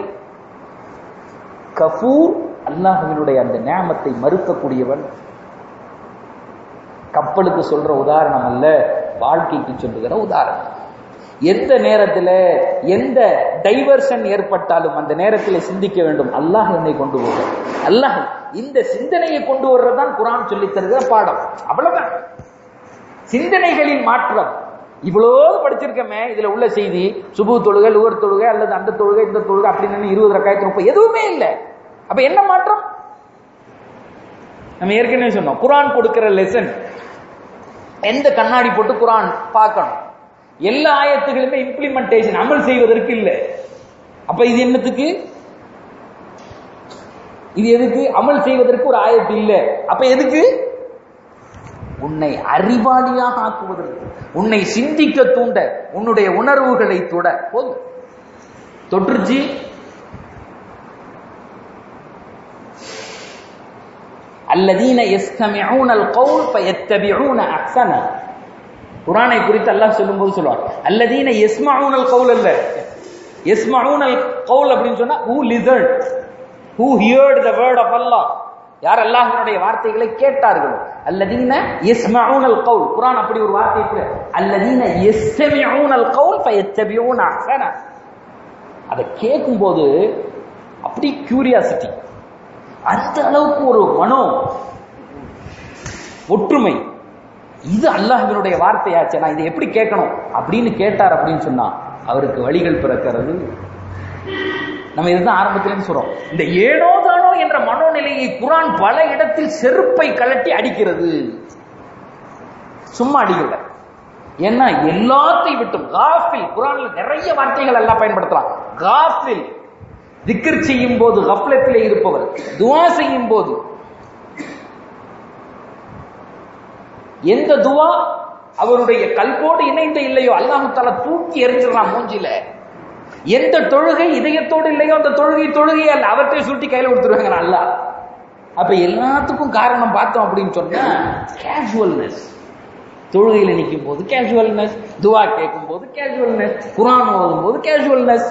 கபூர் அல்லாஹுவினுடைய அந்த நியாமத்தை மறுக்கக்கூடியவன் கப்பலுக்கு சொல்ற உதாரணம் அல்ல வாழ்க்கைக்கு சொல்லுகிற உதாரணம் எந்த நேரத்துல எந்த டைவர்ஷன் ஏற்பட்டாலும் அந்த நேரத்தில் சிந்திக்க வேண்டும் அல்லாஹ் என்னை கொண்டு போக அல்லாஹ் இந்த சிந்தனையை கொண்டு வர்றதுதான் குரான் சொல்லி தருகிற பாடம் அவ்வளவுதான் சிந்தனைகளின் மாற்றம் இவ்வளவு படிச்சிருக்கமே இதுல உள்ள செய்தி சுபு தொழுகை லுவர் தொழுகை அல்லது அந்த தொழுகை இந்த தொழுகை அப்படின்னு இருபது ரக்காயத்து முப்பது எதுவுமே இல்லை அப்ப என்ன மாற்றம் நம்ம ஏற்கனவே சொன்னோம் குரான் கொடுக்கிற லெசன் எந்த கண்ணாடி போட்டு குரான் பார்க்கணும் எல்லா ஆயத்துகளுமே இம்ப்ளிமெண்டேஷன் அமல் செய்வதற்கு இல்லை அப்ப இது என்னத்துக்கு இது எதுக்கு அமல் செய்வதற்கு ஒரு ஆயத்து இல்லை அப்ப எதுக்கு உன்னை அறிவாளியாக ஆக்குவதற்கு உன்னை சிந்திக்க தூண்ட உன்னுடைய உணர்வுகளை தொட போதும் தொற்றுச்சு அல்லதீன يستمعون القول فيتبعون احسنه குர்ஆனை குறித்து அல்லாஹ் சொல்லும்போது சொல்வார் அல்லதீன يسمعون القول அல்ல يسمعون القول அப்படினு சொன்னா who listened who heard the word of Allah யார் அல்லாஹ்வினுடைய வார்த்தைகளை கேட்டார்களோ அல்லதீன يسمعون القول குர்ஆன் அப்படி ஒரு வார்த்தை இருக்கு அல்லதீன يستمعون القول فيتبعون احسنه அதை கேட்கும்போது அப்படி கியூரியாசிட்டி அந்த அளவுக்கு ஒரு மனோ ஒற்றுமை இது அல்லாஹினுடைய வார்த்தையாச்சு நான் இதை எப்படி கேட்கணும் அப்படின்னு கேட்டார் அப்படின்னு சொன்னா அவருக்கு வழிகள் பிறக்கிறது நம்ம இதுதான் ஆரம்பத்திலேருந்து சொல்றோம் இந்த ஏனோ தானோ என்ற மனோநிலையை குரான் பல இடத்தில் செருப்பை கலட்டி அடிக்கிறது சும்மா அடிக்கல ஏன்னா எல்லாத்தையும் விட்டும் காஃபில் குரான்ல நிறைய வார்த்தைகள் எல்லாம் பயன்படுத்தலாம் காஃபில் திக்கர் செய்யும் போது கப்லத்திலே இருப்பவர் துவா செய்யும் போது எந்த துவா அவருடைய கல்போடு இணைந்த இல்லையோ அல்லாஹு தாலா தூக்கி எறிஞ்சிடலாம் மூஞ்சில எந்த தொழுகை இதயத்தோடு இல்லையோ அந்த தொழுகை தொழுகை அல்ல அவற்றை சுட்டி கையில கொடுத்துருவாங்க அல்ல அப்ப எல்லாத்துக்கும் காரணம் பார்த்தோம் அப்படின்னு சொன்னா கேஷுவல்னஸ் தொழுகையில நிற்கும் போது கேஷுவல்னஸ் துவா கேட்கும் போது கேஷுவல்னஸ் குரான் ஓதும் போது கேஷுவல்னஸ்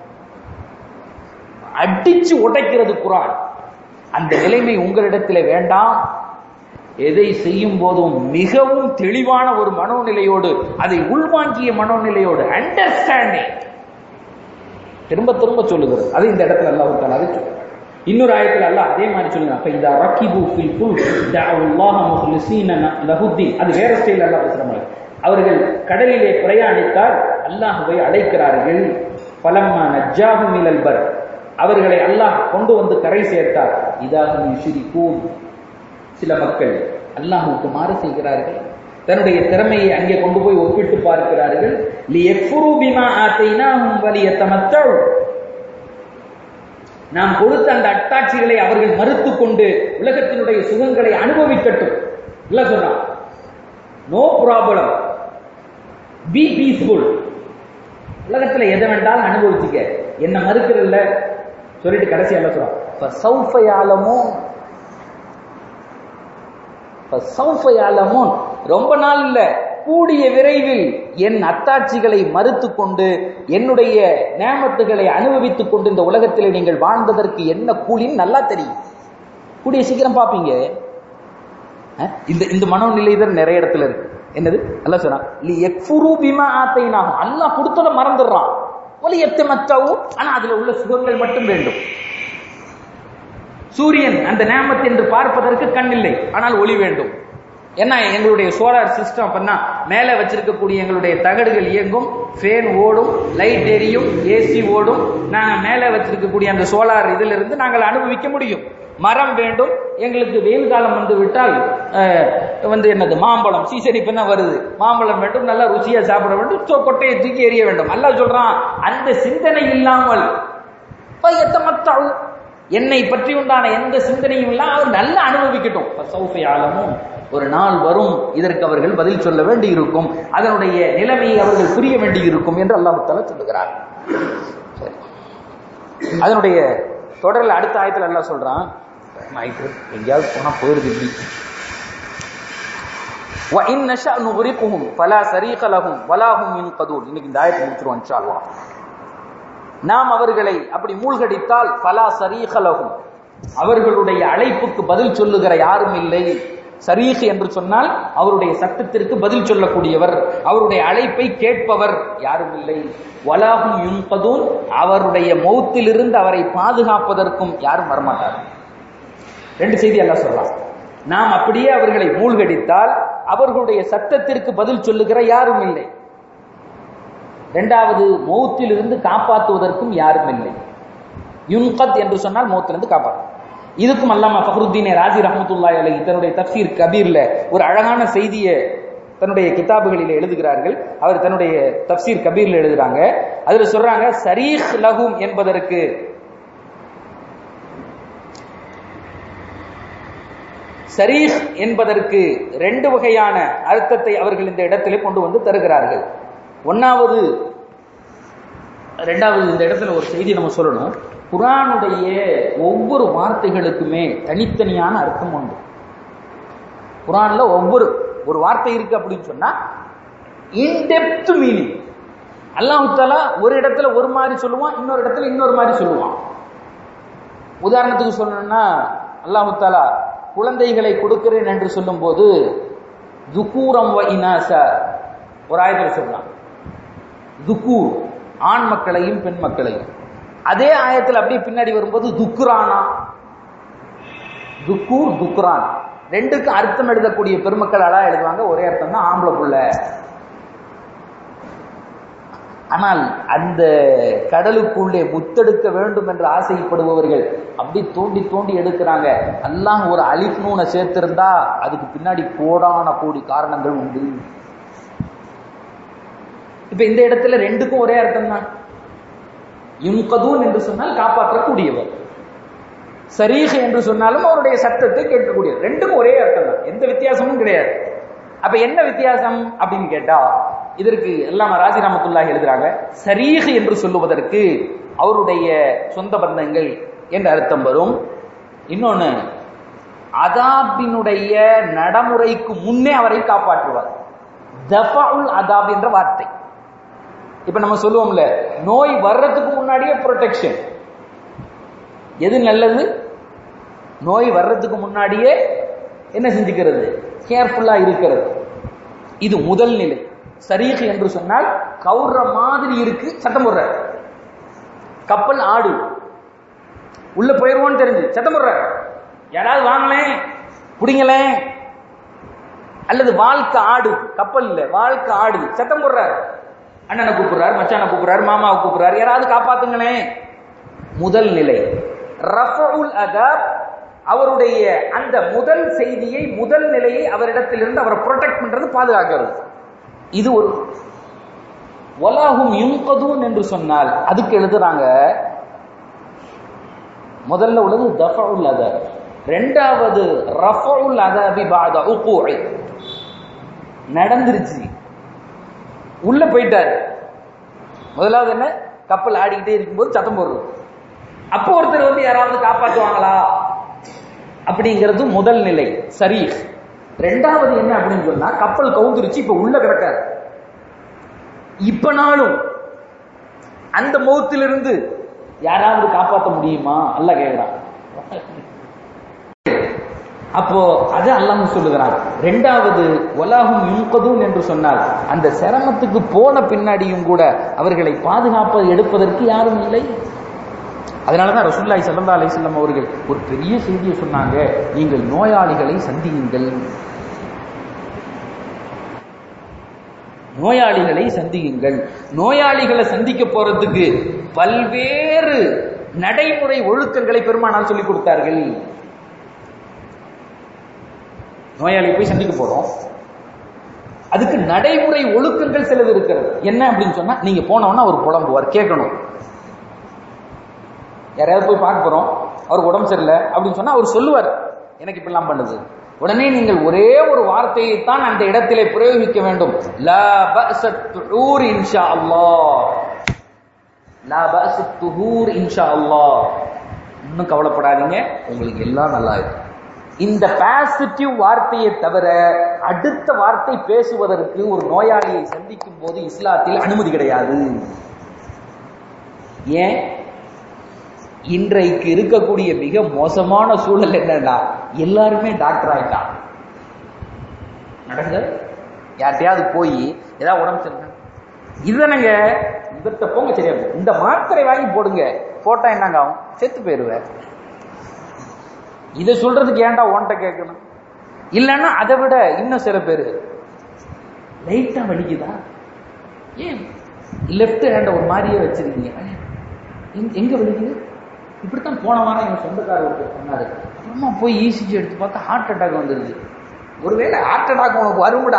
அடிச்சு உடைக்கிறது குரான் அந்த நிலைமை உங்களிடத்தில் வேண்டாம் எதை செய்யும் போதும் மிகவும் தெளிவான ஒரு மனோநிலையோடு அதை உள்வாங்கிய மனோநிலையோடு அண்டர்ஸ்டாண்டிங் திரும்ப திரும்ப சொல்லுகிறது அது இந்த இடத்துல அல்லாஹ் தாலா அதை சொல்லுங்க இன்னொரு ஆயத்துல அல்லாஹ் அதே மாதிரி சொல்லுங்க அப்ப இந்த ரக்கிபு ஃபில் புல் தஅவுல்லாஹ முஹ்லிஸீன லஹுத்தீன் அது வேற ஸ்டைல் அல்லாஹ் பேசுற மாதிரி அவர்கள் கடலிலே பிரயாணித்தால் அல்லாஹ்வை அழைக்கிறார்கள் பலம்மா நஜ்ஜாஹும் இலல் பர் அவர்களை அல்லாஹ் கொண்டு வந்து கரை சேர்த்தார் இதாக யுஷிரிக்கூன் சில மக்கள் அல்லாஹுக்கு மாறு செய்கிறார்கள் தன்னுடைய திறமையை அங்கே கொண்டு போய் ஒப்பிட்டு பார்க்கிறார்கள் லியக்ஃபுரு பிமா ஆத்தைனாஹும் வலியத்தமத்தல் நாம் கொடுத்த அந்த அட்டாட்சிகளை அவர்கள் மறுத்து கொண்டு உலகத்தினுடைய சுகங்களை அனுபவிக்கட்டும் இல்ல சொல்றான் நோ ப்ராப்ளம் பி பீஸ்ஃபுல் உலகத்துல எதை வேண்டாலும் அனுபவிச்சுக்க என்ன மறுக்கிறல்ல சொல்லிட்டு கடைசி என்ன சொல்றான் சௌஃபயாலமோ சௌஃபயாலமோன் ரொம்ப நாள் இல்ல கூடிய விரைவில் என் அத்தாட்சிகளை மறுத்து கொண்டு என்னுடைய நேமத்துகளை அனுபவித்துக் கொண்டு இந்த உலகத்தில் நீங்கள் வாழ்ந்ததற்கு என்ன கூலின்னு நல்லா தெரியும் கூடிய சீக்கிரம் பார்ப்பீங்க அஹ், இந்த இந்த மனோநிலை தான் நிறைய இடத்துல இருக்கு என்னது நல்லா சொன்னா லி எக்ஃபுரு பிமா ஆத்தைனாகும் அல்லாஹ் கொடுத்தத மறந்துடுறான் ஒலி எத்தமத்தாவும் ஆனா அதுல உள்ள சுகங்கள் மட்டும் வேண்டும் சூரியன் அந்த நேமத் என்று பார்ப்பதற்கு கண் இல்லை ஆனால் ஒளி வேண்டும் என்ன எங்களுடைய சோலார் சிஸ்டம் அப்படின்னா மேலே வச்சிருக்கக்கூடிய எங்களுடைய தகடுகள் இயங்கும் ஃபேன் ஓடும் லைட் எரியும் ஏசி ஓடும் நாங்கள் மேலே வச்சிருக்கக்கூடிய அந்த சோலார் இதிலிருந்து நாங்கள் அனுபவிக்க முடியும் மரம் வேண்டும் எங்களுக்கு வெயில் காலம் வந்து விட்டால் அஹ், வந்து என்னது மாம்பழம் சீசன் இப்ப தான் வருது மாம்பழம் வேண்டும் நல்லா ருசியா சாப்பிட வேண்டும் சோ கொட்டையை தூக்கி எறிய வேண்டும் அல்லாஹ் சொல்றான் அந்த சிந்தனை இல்லாமல் பயத்தமத்தாள் என்னை பற்றி உண்டான எந்த சிந்தனையும் இல்லாம அவர் நல்லா அனுபவிக்கட்டும் சௌஃபை ஆலமும் ஒரு நாள் வரும் இதற்கு அவர்கள் பதில் சொல்ல வேண்டி இருக்கும் அதனுடைய நிலைமையை அவர்கள் புரிய வேண்டி இருக்கும் என்று அல்லாஹ் தஆலா சொல்லுகிறார் சரி. அதனுடைய தொடர்ல அடுத்த ஆயத்துல எல்லாம் சொல்றான் மைக்கு எங்கேயாவது போனா போயிருது இப்படி وَإِن نَّشَأْ نُغْرِقْهُمْ فَلَا صَرِيخَ لَهُمْ وَلَا هُمْ يُنقَذُونَ இன்னைக்கு இந்த ஆயத்தை முடிச்சிருவோம் இன்ஷா அல்லாஹ் நாம் அவர்களை அப்படி மூழ்கடித்தால் பலா சரீகலகும் அவர்களுடைய அழைப்புக்கு பதில் சொல்லுகிற யாரும் இல்லை சரீஹ் என்று சொன்னால் அவருடைய சத்தத்திற்கு பதில் சொல்லக்கூடியவர் அவருடைய அழைப்பை கேட்பவர் யாரும் இல்லை வலாகும் யுன்பதும் அவருடைய மௌத்திலிருந்து அவரை பாதுகாப்பதற்கும் யாரும் வரமாட்டார் ரெண்டு செய்தி எல்லாம் சொல்லலாம் நாம் அப்படியே அவர்களை மூழ்கடித்தால் அவர்களுடைய சத்தத்திற்கு பதில் சொல்லுகிற யாரும் இல்லை இரண்டாவது மௌத்திலிருந்து காப்பாற்றுவதற்கும் யாரும் இல்லை யுன்கத் என்று சொன்னால் மௌத்திலிருந்து காப்பாற்றும் இதுக்கும் அல்லாம ஃபஹருத்தீன் ராஜி ரஹமத்துல்லாஹி அலைஹி தன்னுடைய தஃப்சீர் கபீர்ல ஒரு அழகான செய்தியை தன்னுடைய கிதாபுகளில் எழுதுகிறார்கள் அவர் தன்னுடைய தஃப்சீர் கபீர்ல எழுதுறாங்க அதுல சொல்றாங்க சரீஹ் லஹும் என்பதற்கு சரீஹ் என்பதற்கு ரெண்டு வகையான அர்த்தத்தை அவர்கள் இந்த இடத்திலே கொண்டு வந்து தருகிறார்கள் ஒன்னாவது ரெண்டாவது இந்த இடத்துல ஒரு செய்தி நம்ம சொல்லணும் குரானுடைய ஒவ்வொரு வார்த்தைகளுக்குமே தனித்தனியான அர்த்தம் உண்டு குரான்ல ஒவ்வொரு ஒரு வார்த்தை இருக்கு அப்படின்னு சொன்னா இன்டெப்த் மீனிங் அல்லாஹ் தாலா ஒரு இடத்துல ஒரு மாதிரி சொல்லுவான் இன்னொரு இடத்துல இன்னொரு மாதிரி சொல்லுவான் உதாரணத்துக்கு சொல்லணும்னா அல்லாஹ் தாலா குழந்தைகளை கொடுக்கிறேன் என்று சொல்லும்போது துக்கூரம் வ இனாச ஒரு ஆயத்தில் சொல்லலாம் துக்கூர் ஆண் மக்களையும் பெண் மக்களையும் அதே ஆயத்தில் அப்படியே பின்னாடி வரும்போது துக்குரானா துக்கூர் துக்குரான் ரெண்டுக்கு அர்த்தம் எழுதக்கூடிய பெருமக்கள் அழகா எழுதுவாங்க ஒரே அர்த்தம் தான் ஆம்பளை புள்ள ஆனால் அந்த கடலுக்குள்ளே முத்தெடுக்க வேண்டும் என்று ஆசைப்படுபவர்கள் அப்படி தோண்டி தோண்டி எடுக்கிறாங்க அல்லாஹ் ஒரு அலிஃப் நூனை சேர்த்திருந்தா அதுக்கு பின்னாடி கோடான கோடி காரணங்கள் உண்டு இப்ப இந்த இடத்துல ரெண்டுக்கும் ஒரே அர்த்தம் தான் யுன்கதூன் என்று சொன்னால் காப்பாற்றக்கூடியவர் சரீஹ் என்று சொன்னாலும் அவருடைய சத்தத்தை கேட்கக்கூடியவர் ரெண்டும் ஒரே அர்த்தம் தான் எந்த வித்தியாசமும் கிடையாது அப்ப என்ன வித்தியாசம் அப்படின்னு கேட்டா இதற்கு எல்லாம் ராஜி ரஹமத்துல்லாஹி எழுதுறாங்க சரீஹ் என்று சொல்லுவதற்கு அவருடைய சொந்த பந்தங்கள் என்ற அர்த்தம் வரும் இன்னொன்னு அதாபினுடைய நடைமுறைக்கு முன்னே அவரை காப்பாற்றுவார் தஃபுல் அதாப் என்ற வார்த்தை இப்ப நம்ம சொல்லுவோம்ல நோய் வர்றதுக்கு முன்னாடியே ப்ரொடெக்ஷன் எது நல்லது நோய் வர்றதுக்கு முன்னாடியே என்ன செஞ்சுக்கிறது கேர்ஃபுல்லா இருக்கிறது இது முதல் நிலை சரீஹ் என்று சொன்னால் கவுற மாதிரி இருக்கு சட்டம் போடுற கப்பல் ஆடு உள்ள போயிருவோன்னு தெரிஞ்சு சட்டம் போடுற யாராவது வாங்கலேன் பிடிங்களேன் அல்லது வாழ்க்கை ஆடு கப்பல் இல்ல வாழ்க்கை ஆடு சத்தம் போடுறாரு அண்ணனை கூப்பிடுறாரு மச்சானை கூப்பிடுறாரு மாமாவை கூப்பிடுறாரு யாராவது காப்பாத்துங்களேன் முதல் நிலை ரஃபுல் அதப் அவருடைய அந்த முதல் செய்தியை முதல் நிலையை அவரிடத்திலிருந்து அவரை ப்ரொடெக்ட் பண்றது பாதுகாக்கிறது இது ஒரு வலாகும் யுங்கதூன் என்று சொன்னால் அதுக்கு எழுதுறாங்க முதல்ல உள்ளது தஃபுல் அதப் ரெண்டாவது ரஃபுல் அதபி பாத உக்கூஇ நடந்துருச்சு உள்ள போயிட்டாரு முதலாவது என்ன கப்பல் ஆடிக்கிட்டே இருக்கும்போது சத்தம் போடுறது அப்போ ஒருத்தர் வந்து யாராவது காப்பாற்றுவாங்களா அப்படிங்கிறது முதல் நிலை சரி ரெண்டாவது என்ன அப்படின்னு சொன்னா கப்பல் கவுந்துருச்சு இப்ப உள்ள கிடக்காது இப்ப நாளும் அந்த முகத்திலிருந்து யாராவது காப்பாற்ற முடியுமா அல்ல கேக்குறான் அப்போ அது அல்லாஹ் சொல்லுகிறான் ரெண்டாவது வலாகும் யுங்கதூன் என்று சொன்னால் அந்த சிரமத்துக்கு போன பின்னாடியும் கூட அவர்களை பாதுகாப்பது எடுப்பதற்கு யாரும் இல்லை அதனாலதான் ரசூல்லாய் சல்லா அலிஸ்லாம் அவர்கள் ஒரு பெரிய செய்தியை சொன்னாங்க நீங்கள் நோயாளிகளை சந்தியுங்கள் நோயாளிகளை சந்தியுங்கள் நோயாளிகளை சந்திக்க போறதுக்கு பல்வேறு நடைமுறை ஒழுக்கங்களை பெருமானால் சொல்லிக் கொடுத்தார்கள் நோயாளி போய் சந்திக்க போறோம் அதுக்கு நடைமுறை ஒழுக்கங்கள் சிலது இருக்கிறது என்ன அப்படின்னு சொன்னா நீங்க போனவொன்னா அவர் புலம்புவார் கேட்கணும் யாரையாவது போய் பார்க்க போறோம் அவருக்கு உடம்பு சரியில்லை அப்படின்னு சொன்னா அவர் சொல்லுவார் எனக்கு இப்படிலாம் பண்ணுது உடனே நீங்கள் ஒரே ஒரு வார்த்தையை தான் அந்த இடத்திலே பிரயோகிக்க வேண்டும் லா பஅஸத் துஹூர் இன்ஷா அல்லாஹ் லா பஅஸத் துஹூர் இன்ஷா அல்லாஹ் இன்னும் கவலைப்படாதீங்க உங்களுக்கு எல்லாம் நல்லா இருக்கும் இந்த பாசிட்டிவ் வார்த்தையை தவிர அடுத்த வார்த்தை பேசுவதற்கு ஒரு நோயாளியை சந்திக்கும் போது இஸ்லாத்தில் அனுமதி கிடையாது ஏன் இன்றைக்கு இருக்கக்கூடிய மிக மோசமான சூழல் என்னன்னா எல்லாருமே டாக்டர் ஆயிட்டான் நடங்க யார்கிட்டயாவது போய் ஏதாவது உடம்பு சரியில்லை இதுதானங்க இவர்கிட்ட போங்க சரியா போகும். இந்த மாத்திரை வாங்கி போடுங்க போட்டா என்னங்க ஆகும் செத்து போயிருவேன் இதை சொல்றதுக்கு ஏன்டா உன்கிட்ட கேட்கணும் இல்லைன்னா அதை விட இன்னும் சில பேர் லைட்டா வலிக்குதா ஏன் லெஃப்ட் ஹேண்ட ஒரு மாதிரியே வச்சிருக்கீங்க எங்க- எங்க வலிக்குது இப்படித்தான் போன வாரம் எங்க சொந்தக்காரர் ஒருத்தர் சொன்னாரு அப்புறமா போய் இசிஜி எடுத்து பார்த்தா ஹார்ட் அட்டாக் வந்துருது ஒருவேளை ஹார்ட் அட்டாக் உனக்கு வரும்டா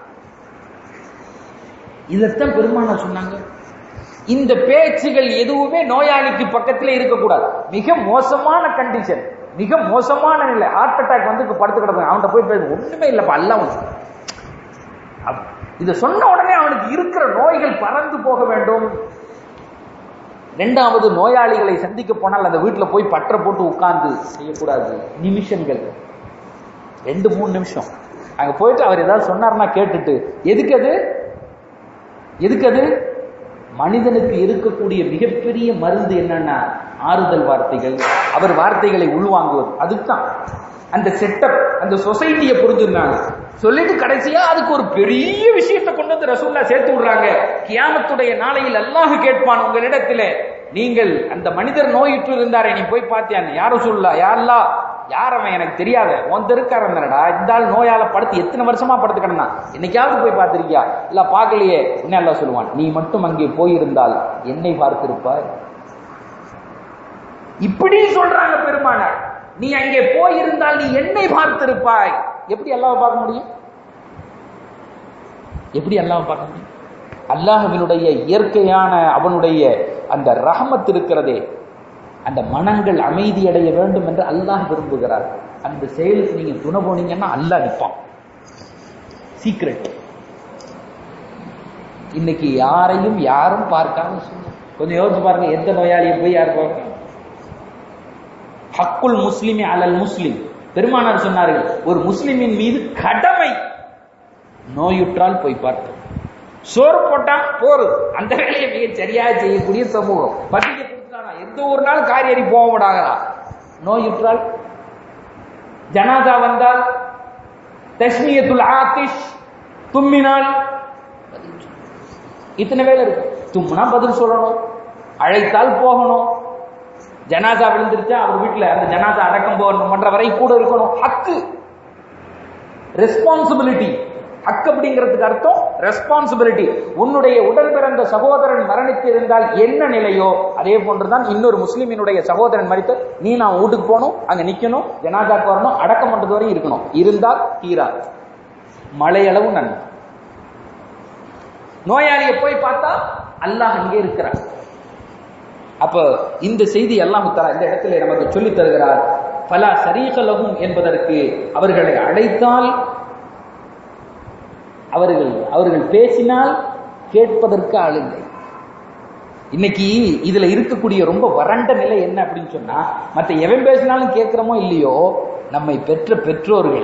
இதைத்தான் பெருமானா சொன்னாங்க இந்த பேச்சுகள் எதுவுமே நோயாளிக்கு பக்கத்துல இருக்கக்கூடாது மிக மோசமான கண்டிஷன் மிக மோசமான நிலை ஹார்ட் அட்டாக் வந்து இப்ப படுத்து கிடக்கும் அவன்கிட்ட போய் பேச ஒண்ணுமே இல்லப்பா எல்லாம் வந்து அப்- இதை சொன்ன உடனே அவனுக்கு இருக்கிற நோய்கள் பறந்து போக வேண்டும் ரெண்டாவது நோயாளிகளை சந்திக்க போனால் அந்த வீட்டுல போய் பற்ற போட்டு உட்கார்ந்து செய்யக்கூடாது நிமிஷங்கள் ரெண்டு மூணு நிமிஷம் அங்க போயிட்டு அவர் ஏதாவது சொன்னார்னா கேட்டுட்டு எதுக்கு அது எதுக்கு அது மனிதனுக்கு இருக்கக்கூடிய மிகப்பெரிய மருந்து என்னன்னா ஆறுதல் வார்த்தைகள் அவர் வார்த்தைகளை உள்வாங்குவது அதுதான் அந்த செட்டப் அந்த சொசைட்டியை புரிஞ்சிருந்தாங்க சொல்லிட்டு கடைசியா அதுக்கு ஒரு பெரிய விஷயத்தை கொண்டு வந்து ரசூல்லா சேர்த்து விடுறாங்க கியாமத்துடைய நாளையில் அல்லாஹ் கேட்பான் உங்களிடத்திலே நீங்கள் அந்த மனிதர் நோயுற்று இருந்தாரே நீ போய் பார்த்தியான்னு யாரும் சொல்லல யாருலா யார் அவன் எனக்கு தெரியாத உன் தெருக்காரன் தானடா இந்த ஆள் நோயால படுத்து எத்தனை வருஷமா படுத்து கிடந்தான் என்னைக்காவது போய் பார்த்திருக்கியா இல்ல பார்க்கலையே என்ன எல்லாம் சொல்லுவான் நீ மட்டும் அங்கே போயிருந்தால் என்னை பார்த்திருப்பாய் இப்படி சொல்றாங்க பெருமானார் நீ அங்கே போயிருந்தால் நீ என்னை பார்த்திருப்பாய் எப்படி அல்லாஹ் பார்க்க முடியும் எப்படி அல்லாஹ் பார்க்க முடியும் அல்லாஹ்வினுடைய இயற்கையான அவனுடைய அந்த ரஹமத் இருக்கிறதே அந்த மனங்கள் அமைதி அடைய வேண்டும் என்று அல்லாஹ் விரும்புகிறார் அந்த செயலுக்கு நீங்க துணை போனீங்கன்னா அல்லாஹ் நிற்பான் சீக்ரெட் இன்னைக்கு யாரையும் யாரும் பார்க்காம சொல்லுங்க கொஞ்சம் யோசிச்சு பாருங்க எந்த நோயாளியை போய் யார் பார்க்க ஹக்குல் முஸ்லிமி அலல் முஸ்லிம் பெருமானார் சொன்னார்கள் ஒரு முஸ்லிமின் மீது கடமை நோயுற்றால் போய் பார்த்து சோறு போட்டா போரு அந்த வேலையை மிக சரியாக செய்யக்கூடிய சமூகம் பத்திரிக்கை கொடுத்துட்டானா எந்த ஒரு நாள் காரியறி போக விடாதா நோயுற்றால் ஜனாதா வந்தால் தஸ்மியத்துல் ஆத்திஷ் தும்மினால் இத்தனை வேலை இருக்கு தும்முனா பதில் சொல்லணும் அழைத்தால் போகணும் ஜனாசா விழுந்துருச்சா அவர் வீட்டுல அந்த ஜனாசா அடக்கம் போகணும் பண்ற வரை கூட இருக்கணும் ஹக்கு ரெஸ்பான்சிபிலிட்டி ஹக் அப்படிங்கிறதுக்கு அர்த்தம் ரெஸ்பான்சிபிலிட்டி உன்னுடைய உடன் பிறந்த சகோதரன் மரணித்து இருந்தால் என்ன நிலையோ அதே போன்றுதான் இன்னொரு முஸ்லிமினுடைய சகோதரன் மறித்து நீ நான் வீட்டுக்கு போகணும் அங்க நிக்கணும் ஜனாதாக்கு வரணும் அடக்கம் பண்றது வரை இருக்கணும் இருந்தால் தீரா மழையளவு நன்மை நோயாளியை போய் பார்த்தா அல்லாஹ் அங்கே இருக்கிறார் அப்ப இந்த செய்தி அல்லாஹு தஆலா இந்த இடத்துல நமக்கு சொல்லித் தருகிறார் பல சரீகலகும் என்பதற்கு அவர்களை அழைத்தால் அவர்கள் அவர்கள் பேசினால் கேட்பதற்கு ஆளில்லை இன்னைக்கு இதுல இருக்கக்கூடிய ரொம்ப வறண்ட நிலை என்ன அப்படின்னு சொன்னா மத்த எவன் பேசினாலும் கேட்கிறோமோ இல்லையோ நம்மை பெற்ற பெற்றோர்கள்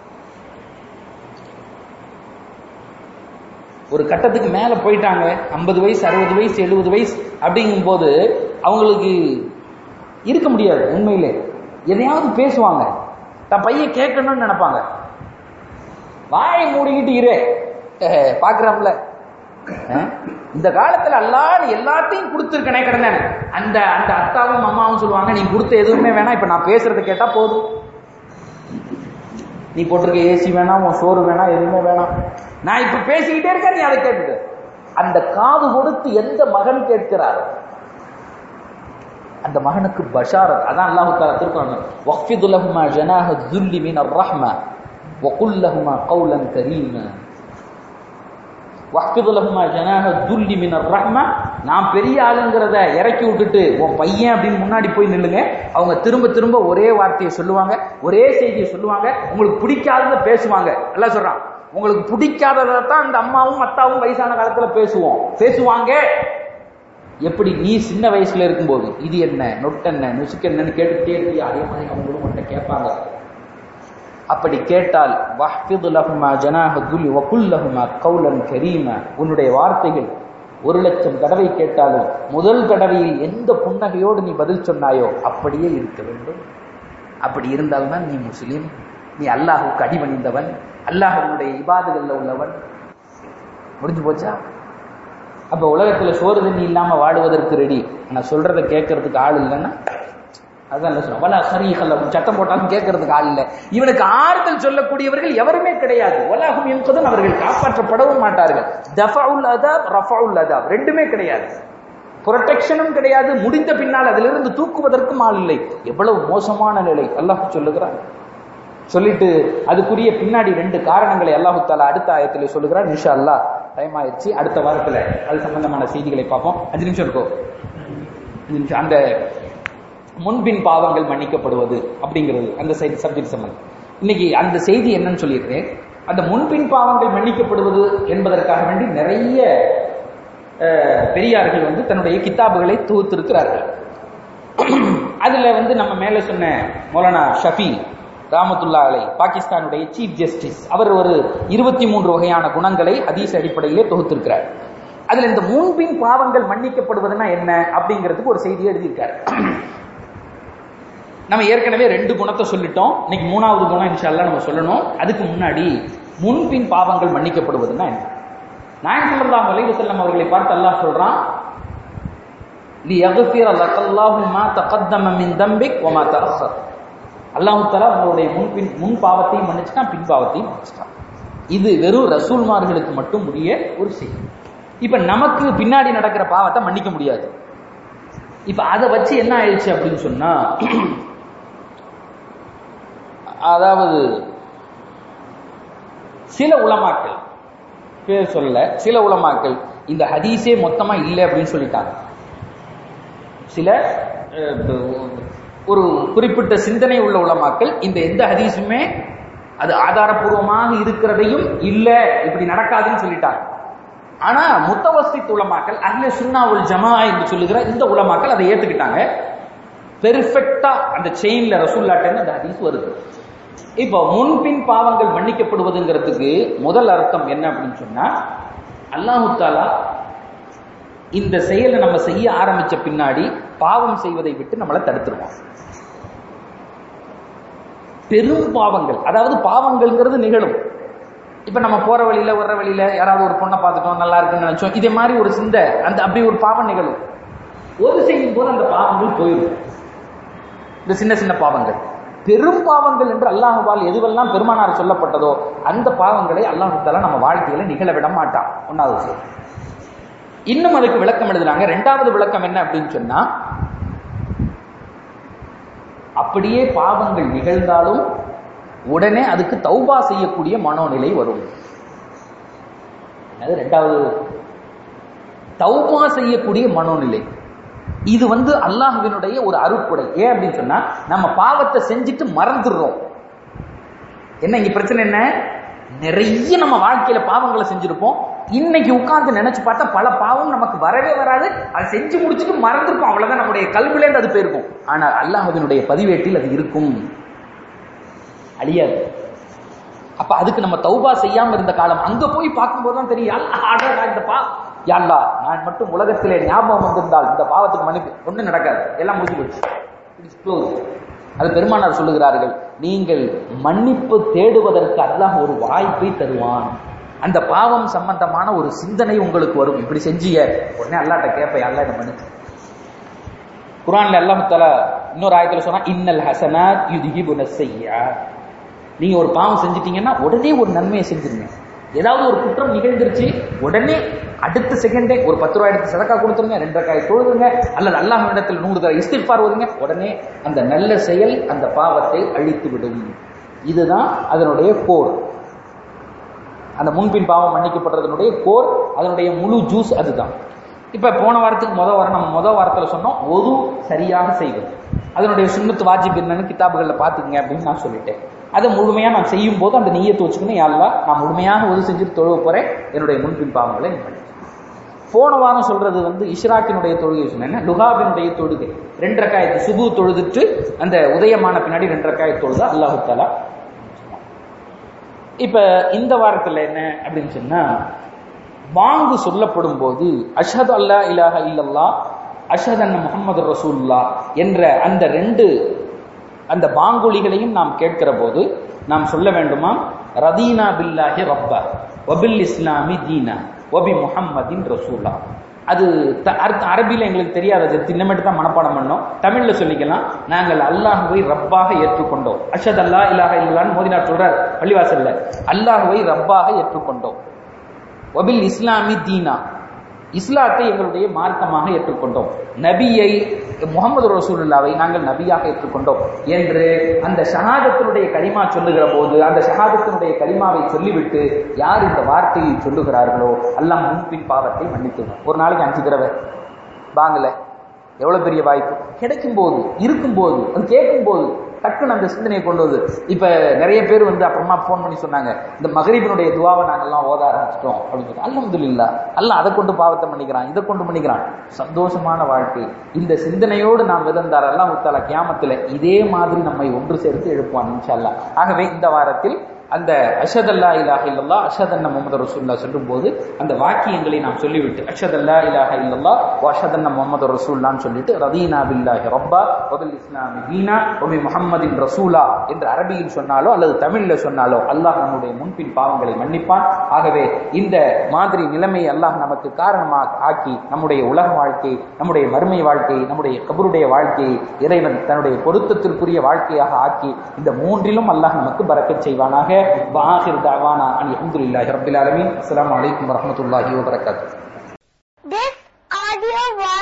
ஒரு கட்டத்துக்கு மேல போயிட்டாங்க ஐம்பது வயசு அறுபது வயசு எழுபது வயசு அப்படிங்கும் போது அவங்களுக்கு இருக்க முடியாது உண்மையிலே எதையாவது பேசுவாங்க தன் பையன் கேட்கணும்னு நினைப்பாங்க வாயை மூடிக்கிட்டு இரு அஹ், பார்க்கறோம்ல அஹ், இந்த காலத்துல அல்லாஹ் எல்லாத்தையும் கொடுத்துருக்கனே கிடந்தேன் அந்த அந்த அத்தாவும் அம்மாவும் சொல்லுவாங்க நீ கொடுத்த எதுவுமே வேணாம் இப்ப நான் பேசுறதை கேட்டா போதும் நீ போட்டிருக்க ஏசி வேணாம் உன் சோறு வேணாம் எதுவுமே வேணாம் நான் இப்ப பேசிக்கிட்டே இருக்கேன் நீ அதை கேட்டுக்க அந்த காது கொடுத்து எந்த மகன் கேட்கிறார் அந்த மகனுக்கு பஷாரத் அதான் அல்லாஹ் தஆலா திருக்குறான் வக்ஃபிது லஹுமா ஜனாஹ ذுல்லி மின் الرحمة وقل لهما قولا كريما வக்ஃபிது லஹுமா ஜனாஹ ذுல்லி மின் الرحمة நான் பெரிய ஆளுங்கிறத இறக்கி விட்டுட்டு உன் பையன் அப்படின்னு முன்னாடி போய் நில்லுங்க அவங்க திரும்ப திரும்ப ஒரே வார்த்தையை சொல்லுவாங்க ஒரே செய்தியை சொல்லுவாங்க உங்களுக்கு பிடிக்காதத பேசுவாங்க எல்லாம் சொல்றான் உங்களுக்கு பிடிக்காததை தான் அந்த அம்மாவும் அத்தாவும் வயசான காலத்துல பேசுவோம் பேசுவாங்க எப்படி நீ சின்ன வயசுல இருக்கும்போது இது என்ன நொட்டென்ன நுசுக்கு என்னன்னு கேட்டுக்கிட்டே இருக்கியா அதே மாதிரி அவங்களும் உன்கிட்ட கேட்பாங்க அப்படி கேட்டால் வஹ்ஃபிது லஹுமா ஜனாஹ துல்லி வகுல் லஹுமா கௌலன் கரீமா உன்னுடைய வார்த்தைகள் ஒரு லட்சம் தடவை கேட்டாலும் முதல் தடவையில் எந்த புன்னகையோடு நீ பதில் சொன்னாயோ அப்படியே இருக்க வேண்டும் அப்படி இருந்தால்தான் நீ முஸ்லீம் நீ அல்லாஹுக்கு அடிபணிந்தவன் அல்லாஹ்வுடைய இபாதுகள்ல உள்ளவன் முடிஞ்சு போச்சா அப்ப உலகத்துல சோறு தண்ணி இல்லாம வாடுவதற்கு ரெடி ஆனா சொல்றதை கேட்கறதுக்கு ஆள் இல்லைன்னா அதான் இல்ல சொல்றேன் வலா சரீகல்ல சட்டம் போட்டாலும் கேட்கறதுக்கு ஆள் இல்லை இவனுக்கு ஆறுதல் சொல்லக்கூடியவர்கள் எவருமே கிடையாது வலாகும் என்பதும் அவர்கள் காப்பாற்றப்படவும் மாட்டார்கள் தஃபவுல் அதாப் ரஃபவுல் அதாப் ரெண்டுமே கிடையாது புரொடெக்ஷனும் கிடையாது முடிந்த பின்னால் அதிலிருந்து தூக்குவதற்கும் ஆள் இல்லை எவ்வளவு மோசமான நிலை அல்லாஹ் சொல்லுகிறான் சொல்லிட்டு அதுக்குரிய பின்னாடி ரெண்டு காரணங்களை அல்லாஹு தாலா அடுத்த ஆயத்தில் சொல்லுகிறார் இன்ஷா அல்லாஹ் டைம் ஆயிடுச்சு அடுத்த வாரத்துல அது சம்பந்தமான செய்திகளை பார்ப்போம் அஞ்சு நிமிஷம் இருக்கும் அஞ்சு நிமிஷம் அந்த முன்பின் பாவங்கள் மன்னிக்கப்படுவது அப்படிங்கிறது அந்த சப்ஜெக்ட் சம்பந்தம் இன்னைக்கு அந்த செய்தி என்னன்னு சொல்லியிருக்கேன் அந்த முன்பின் பாவங்கள் மன்னிக்கப்படுவது என்பதற்காக வேண்டி நிறைய அஹ், பெரியார்கள் வந்து தன்னுடைய கித்தாபுகளை தொகுத்திருக்கிறார்கள் அதுல வந்து நம்ம மேல சொன்ன மௌலானா ஷஃபி ராமத்துல்லா அலை பாகிஸ்தானுடைய சீஃப் ஜஸ்டிஸ் அவர் ஒரு இருபத்தி மூன்று வகையான குணங்களை ஹதீஸ் அடிப்படையிலே தொகுத்திருக்கிறார் அதுல இந்த முன்பின் பாவங்கள் மன்னிக்கப்படுவதுன்னா என்ன அப்படிங்கிறதுக்கு ஒரு செய்தியை எழுதியிருக்காரு நம்ம ஏற்கனவே ரெண்டு குணத்தை சொல்லிட்டோம் இன்னைக்கு மூணாவது குணம் இன்ஷால்லா நம்ம சொல்லணும் அதுக்கு முன்னாடி முன்பின் பாவங்கள் மன்னிக்கப்படுவதுன்னா என்ன நாயகம் ஸல்லல்லாஹு அலைஹி வஸல்லம் அவர்களை பார்த்து அல்லாஹ் சொல்றான் லியக்ஃபிர லக்கல்லாஹு மா தகத்தம மின் தம்பிக் வ மா தஅخر அல்லாஹ் தஆலா உங்களுடைய முன்பின் முன் பாவத்தையும் மன்னிச்சிட்டான் பின் பாவத்தையும் மன்னிச்சிட்டான் இது வெறும் ரசூல்மார்களுக்கு மட்டும் உரிய ஒரு செய்தி இப்ப நமக்கு பின்னாடி நடக்கிற பாவத்தை மன்னிக்க முடியாது இப்ப அதை வச்சு என்ன ஆயிடுச்சு அப்படின்னு சொன்னா அதாவது சில உலமாக்கள் பேர் சொல்லல சில உலமாக்கள் இந்த ஹதீஸே மொத்தமா இல்லை அப்படின்னு சொல்லிட்டாங்க சில அஹ், ஒரு குறிப்பிட்ட சிந்தனை உள்ள உலமாக்கள் இந்த எந்த ஹதீஸுமே அது ஆதாரபூர்வமாக இருக்கிறதையும் இல்ல இப்படி நடக்காதுன்னு சொல்லிட்டாங்க ஆனா முத்தவஸ்தித் உலமாக்கள் அஹ்லே சுன்னா உல் ஜமா என்று சொல்லுகிற இந்த உலமாக்கள் அதை ஏத்துக்கிட்டாங்க பெர்ஃபெக்டா அந்த செயின்ல ரசூல்லாட்டன்னு அந்த ஹதீஸ் வருது இப்போ முன்பின் பாவங்கள் மன்னிக்கப்படுவதுங்கிறதுக்கு முதல் அர்த்தம் என்ன அப்படின்னு சொன்னா அல்லாஹு தாலா இந்த செயலை நம்ம செய்ய ஆரம்பிச்ச பின்னாடி பாவம் செய்வதை விட்டு நம்மளை தடுத்துருவான் பெரும் பாவங்கள் அதாவது பாவங்கள்ங்கிறது நிகழும் இப்ப நம்ம போற வழியில வர்ற வழியில யாராவது ஒரு பொண்ணை பார்த்துட்டோம் நல்லா இருக்குன்னு நினைச்சோம் இதே மாதிரி ஒரு சிந்தை அந்த அப்படி ஒரு பாவம் நிகழும் ஒரு செய்யும் போது அந்த பாவங்கள் போயிடும் இந்த சின்ன சின்ன பாவங்கள் பெரும் பாவங்கள் என்று அல்லாஹுவால் எதுவெல்லாம் பெருமானார் சொல்லப்பட்டதோ அந்த பாவங்களை அல்லாஹு தாலா நம்ம வாழ்க்கையில நிகழ விட மாட்டான் ஒன்னாவது விஷயம் இன்னும் அதுக்கு விளக்கம் எழுதுறாங்க ரெண்டாவது விளக்கம் என்ன அப்படின்னு சொன்னா அப்படியே பாவங்கள் நிகழ்ந்தாலும் உடனே அதுக்கு தௌபா செய்யக்கூடிய மனோநிலை வரும் அது ரெண்டாவது தௌபா செய்யக்கூடிய மனோநிலை இது வந்து அல்லாஹுவினுடைய ஒரு அருட்கொடை ஏன் அப்படின்னு சொன்னா நம்ம பாவத்தை செஞ்சுட்டு மறந்துடுறோம் என்ன இங்க பிரச்சனை என்ன நிறைய நம்ம வாழ்க்கையில பாவங்களை செஞ்சிருப்போம் இன்னைக்கு உட்கார்ந்து நினைச்சு பார்த்தா பல பாவம் நமக்கு வரவே வராது அதை செஞ்சு முடிச்சுட்டு மறந்துருப்போம் அவ்வளவுதான் நம்முடைய கல்விலேருந்து அது போயிருக்கும் ஆனால் அல்லாஹுவினுடைய பதிவேட்டில் அது இருக்கும் அழியாது அப்ப அதுக்கு நம்ம தௌபா செய்யாம இருந்த காலம் அங்க போய் பார்க்கும்போது தான் தெரியும் அல்லாஹ், அடடா, இந்த பா யாழ்லா நான் மட்டும் உலகத்திலே ஞாபகம் வந்திருந்தால் இந்த பாவத்துக்கு மன்னிப்பு ஒண்ணும் நடக்காது எல்லாம் முடிஞ்சு போச்சு It's closed. அது பெருமானார் சொல்லுகிறார்கள் நீங்கள் மன்னிப்பு தேடுவதற்கு அல்லாஹ் ஒரு வாய்ப்பை தருவான் அந்த பாவம் சம்பந்தமான ஒரு சிந்தனை உங்களுக்கு வரும் இப்படி செஞ்சிய உடனே அல்லாட்ட கேட்ப அல்லா இந்த மன்னிச்சு குரான்ல அல்லாஹ் தஆலா இன்னொரு ஆயத்துல சொன்னா இன்னல் ஹசனாத் யுதிஹிபுன ஸய்யிஆத் நீங்க ஒரு பாவம் செஞ்சிட்டீங்கன்னா உடனே ஒரு நன்மையை செஞ்சிருங்க ஏதாவது ஒரு குற்றம் நிகழ்ந்துருச்சு உடனே அடுத்த செகண்டே ஒரு பத்து ரூபாய் எடுத்து சதக்கா கொடுத்துருங்க ரெண்டு ரூபாய் தொழுதுங்க அல்லது அல்லாஹ் இடத்தில் நூறு தடவை இஸ்திஃபார் ஓதுங்க உடனே அந்த நல்ல செயல் அந்த பாவத்தை அழித்து விடும் இதுதான் அதனுடைய கோர் அந்த முன்பின் பாவம் மன்னிக்கப்படுறதனுடைய கோர் அதனுடைய முழு ஜூஸ் அதுதான் இப்ப போன வாரத்துக்கு முத வாரம் நம்ம முத வாரத்துல சொன்னோம் ஒரு சரியாக செய்வது அதனுடைய சுண்ணத்து வாஜிப் என்னன்னு கிதாபுகள்ல பாத்துக்கங்க அப்படின்னு நான் சொல்லிட்டேன் அதை முழுமையா நான் செய்யும் போது அந்த நீயத்தை வச்சுக்கணும் யாருலா நான் முழுமையாக ஒரு செஞ்சுட்டு தொழுவ போறேன் என்னுடைய முன்பின் பாவங்களை நீ பண்ணி போன வாரம் சொல்றது வந்து இஷ்ராக்கினுடைய தொழுகை சொன்னேன் லுகாபினுடைய தொழுகை ரெண்டு ரக்காயத்து சுபு தொழுதுட்டு அந்த உதயமான பின்னாடி ரெண்டு ரக்காயத்து தொழுது அல்லாஹு தாலா இப்ப இந்த வாரத்துல என்ன அப்படின்னு சொன்னா வாங்கு சொல்லப்படும் போது அஷத் அல்லா இலாஹ இல்லல்லா அஷத் அன்ன முகமது ரசூல்லா என்ற அந்த ரெண்டு அந்த பாங்குலிகளையும் நாம் கேட்கிற போது நாம் சொல்ல வேண்டுமா ரதீனா பில்லாஹி ரப்பா வபில் இஸ்லாமி தீனா வபி முஹம்மதின் ரசூலா அது த- அர்த்த அரபியில் எங்களுக்கு தெரியாது அது தின்னமிட்டு தான் மனப்பாடம் பண்ணோம் தமிழ்ல சொல்லிக்கலாம் நாங்கள் அல்லாஹுவை ரப்பாக ஏற்றுக்கொண்டோம் அஷத் அல்லா இலாஹ இல்லான்னு மோதினார் சொல்றார் பள்ளிவாசல்ல அல்லாஹுவை ரப்பாக ஏற்றுக்கொண்டோம் வபில் இஸ்லாமி தீனா இஸ்லாத்தை எங்களுடைய மார்க்கமாக ஏற்றுக்கொண்டோம் நபியை முகமது ரசூலுல்லாவை நாங்கள் நபியாக ஏற்றுக்கொண்டோம் என்று அந்த ஷஹாதத்தினுடைய கலிமா சொல்லுகிற போது அந்த ஷஹாதத்தினுடைய கலிமாவை சொல்லிவிட்டு யார் இந்த வார்த்தையை சொல்லுகிறார்களோ அல்லாஹ் முன்பின் பாவத்தை மன்னித்துவார் ஒரு நாளைக்கு அஞ்சு தடவை வாங்கல எவ்வளவு பெரிய வாய்ப்பு கிடைக்கும் போது இருக்கும் போது அது கேட்கும் போது டக்குன்னு அந்த சிந்தனையை கொண்டு வந்து இப்ப நிறைய பேர் வந்து அப்புறமா ஃபோன் பண்ணி சொன்னாங்க இந்த மகரீபனுடைய துவாவை நாங்கெல்லாம் ஓத ஆரம்பிச்சிட்டோம் அப்படின்னு சொல்லி அல்ஹம்துலில்லாஹ் அல்லாஹ் அதை கொண்டு பாவத்தை பண்ணிக்கிறான் இதை கொண்டு பண்ணிக்கிறான் சந்தோஷமான வாழ்க்கை இந்த சிந்தனையோடு நாம் விதந்தார் அல்லாஹ் முத்தாலா கியாமத்துல இதே மாதிரி நம்மை ஒன்று சேர்த்து எழுப்புவான் இன்ஷா அல்லாஹ் ஆகவே இந்த வாரத்தில் அந்த அஷத் அல்லா இலாஹ இல்லல்லா அஷத் அன்ன முகமது ரசூல்லா சொல்லும்போது அந்த வாக்கியங்களை நாம் சொல்லிவிட்டு அஷத் அல்லா இலாஹ இல்லல்லா அஷத் அன்ன முகமது ரசூல்லான்னு சொல்லிட்டு ரதீனா பில்லாஹி ரப்பா வபில் இஸ்லாமி தீனா ஒபி முஹம்மதின் ரசூலா என்று அரபியில் சொன்னாலோ அல்லது தமிழ்ல சொன்னாலோ அல்லாஹ் நம்முடைய முன்பின் பாவங்களை மன்னிப்பான் ஆகவே இந்த மாதிரி நிலைமையை அல்லாஹ் நமக்கு காரணமாக ஆக்கி நம்முடைய உலக வாழ்க்கை நம்முடைய மறுமை வாழ்க்கை நம்முடைய கபருடைய வாழ்க்கையை இறைவன் தன்னுடைய பொருத்தத்திற்குரிய வாழ்க்கையாக ஆக்கி இந்த மூன்றிலும் அல்லாஹ் நமக்கு பறக்கச் செய்வானாக வாஹிர் தாவானா அன் அல்ஹம்துலில்லாஹி ரப்பில் ஆலமீன் அஸ்ஸலாமு அலைக்கும் வரஹ்மத்துல்லாஹி வபரகாத்துஹு This audio was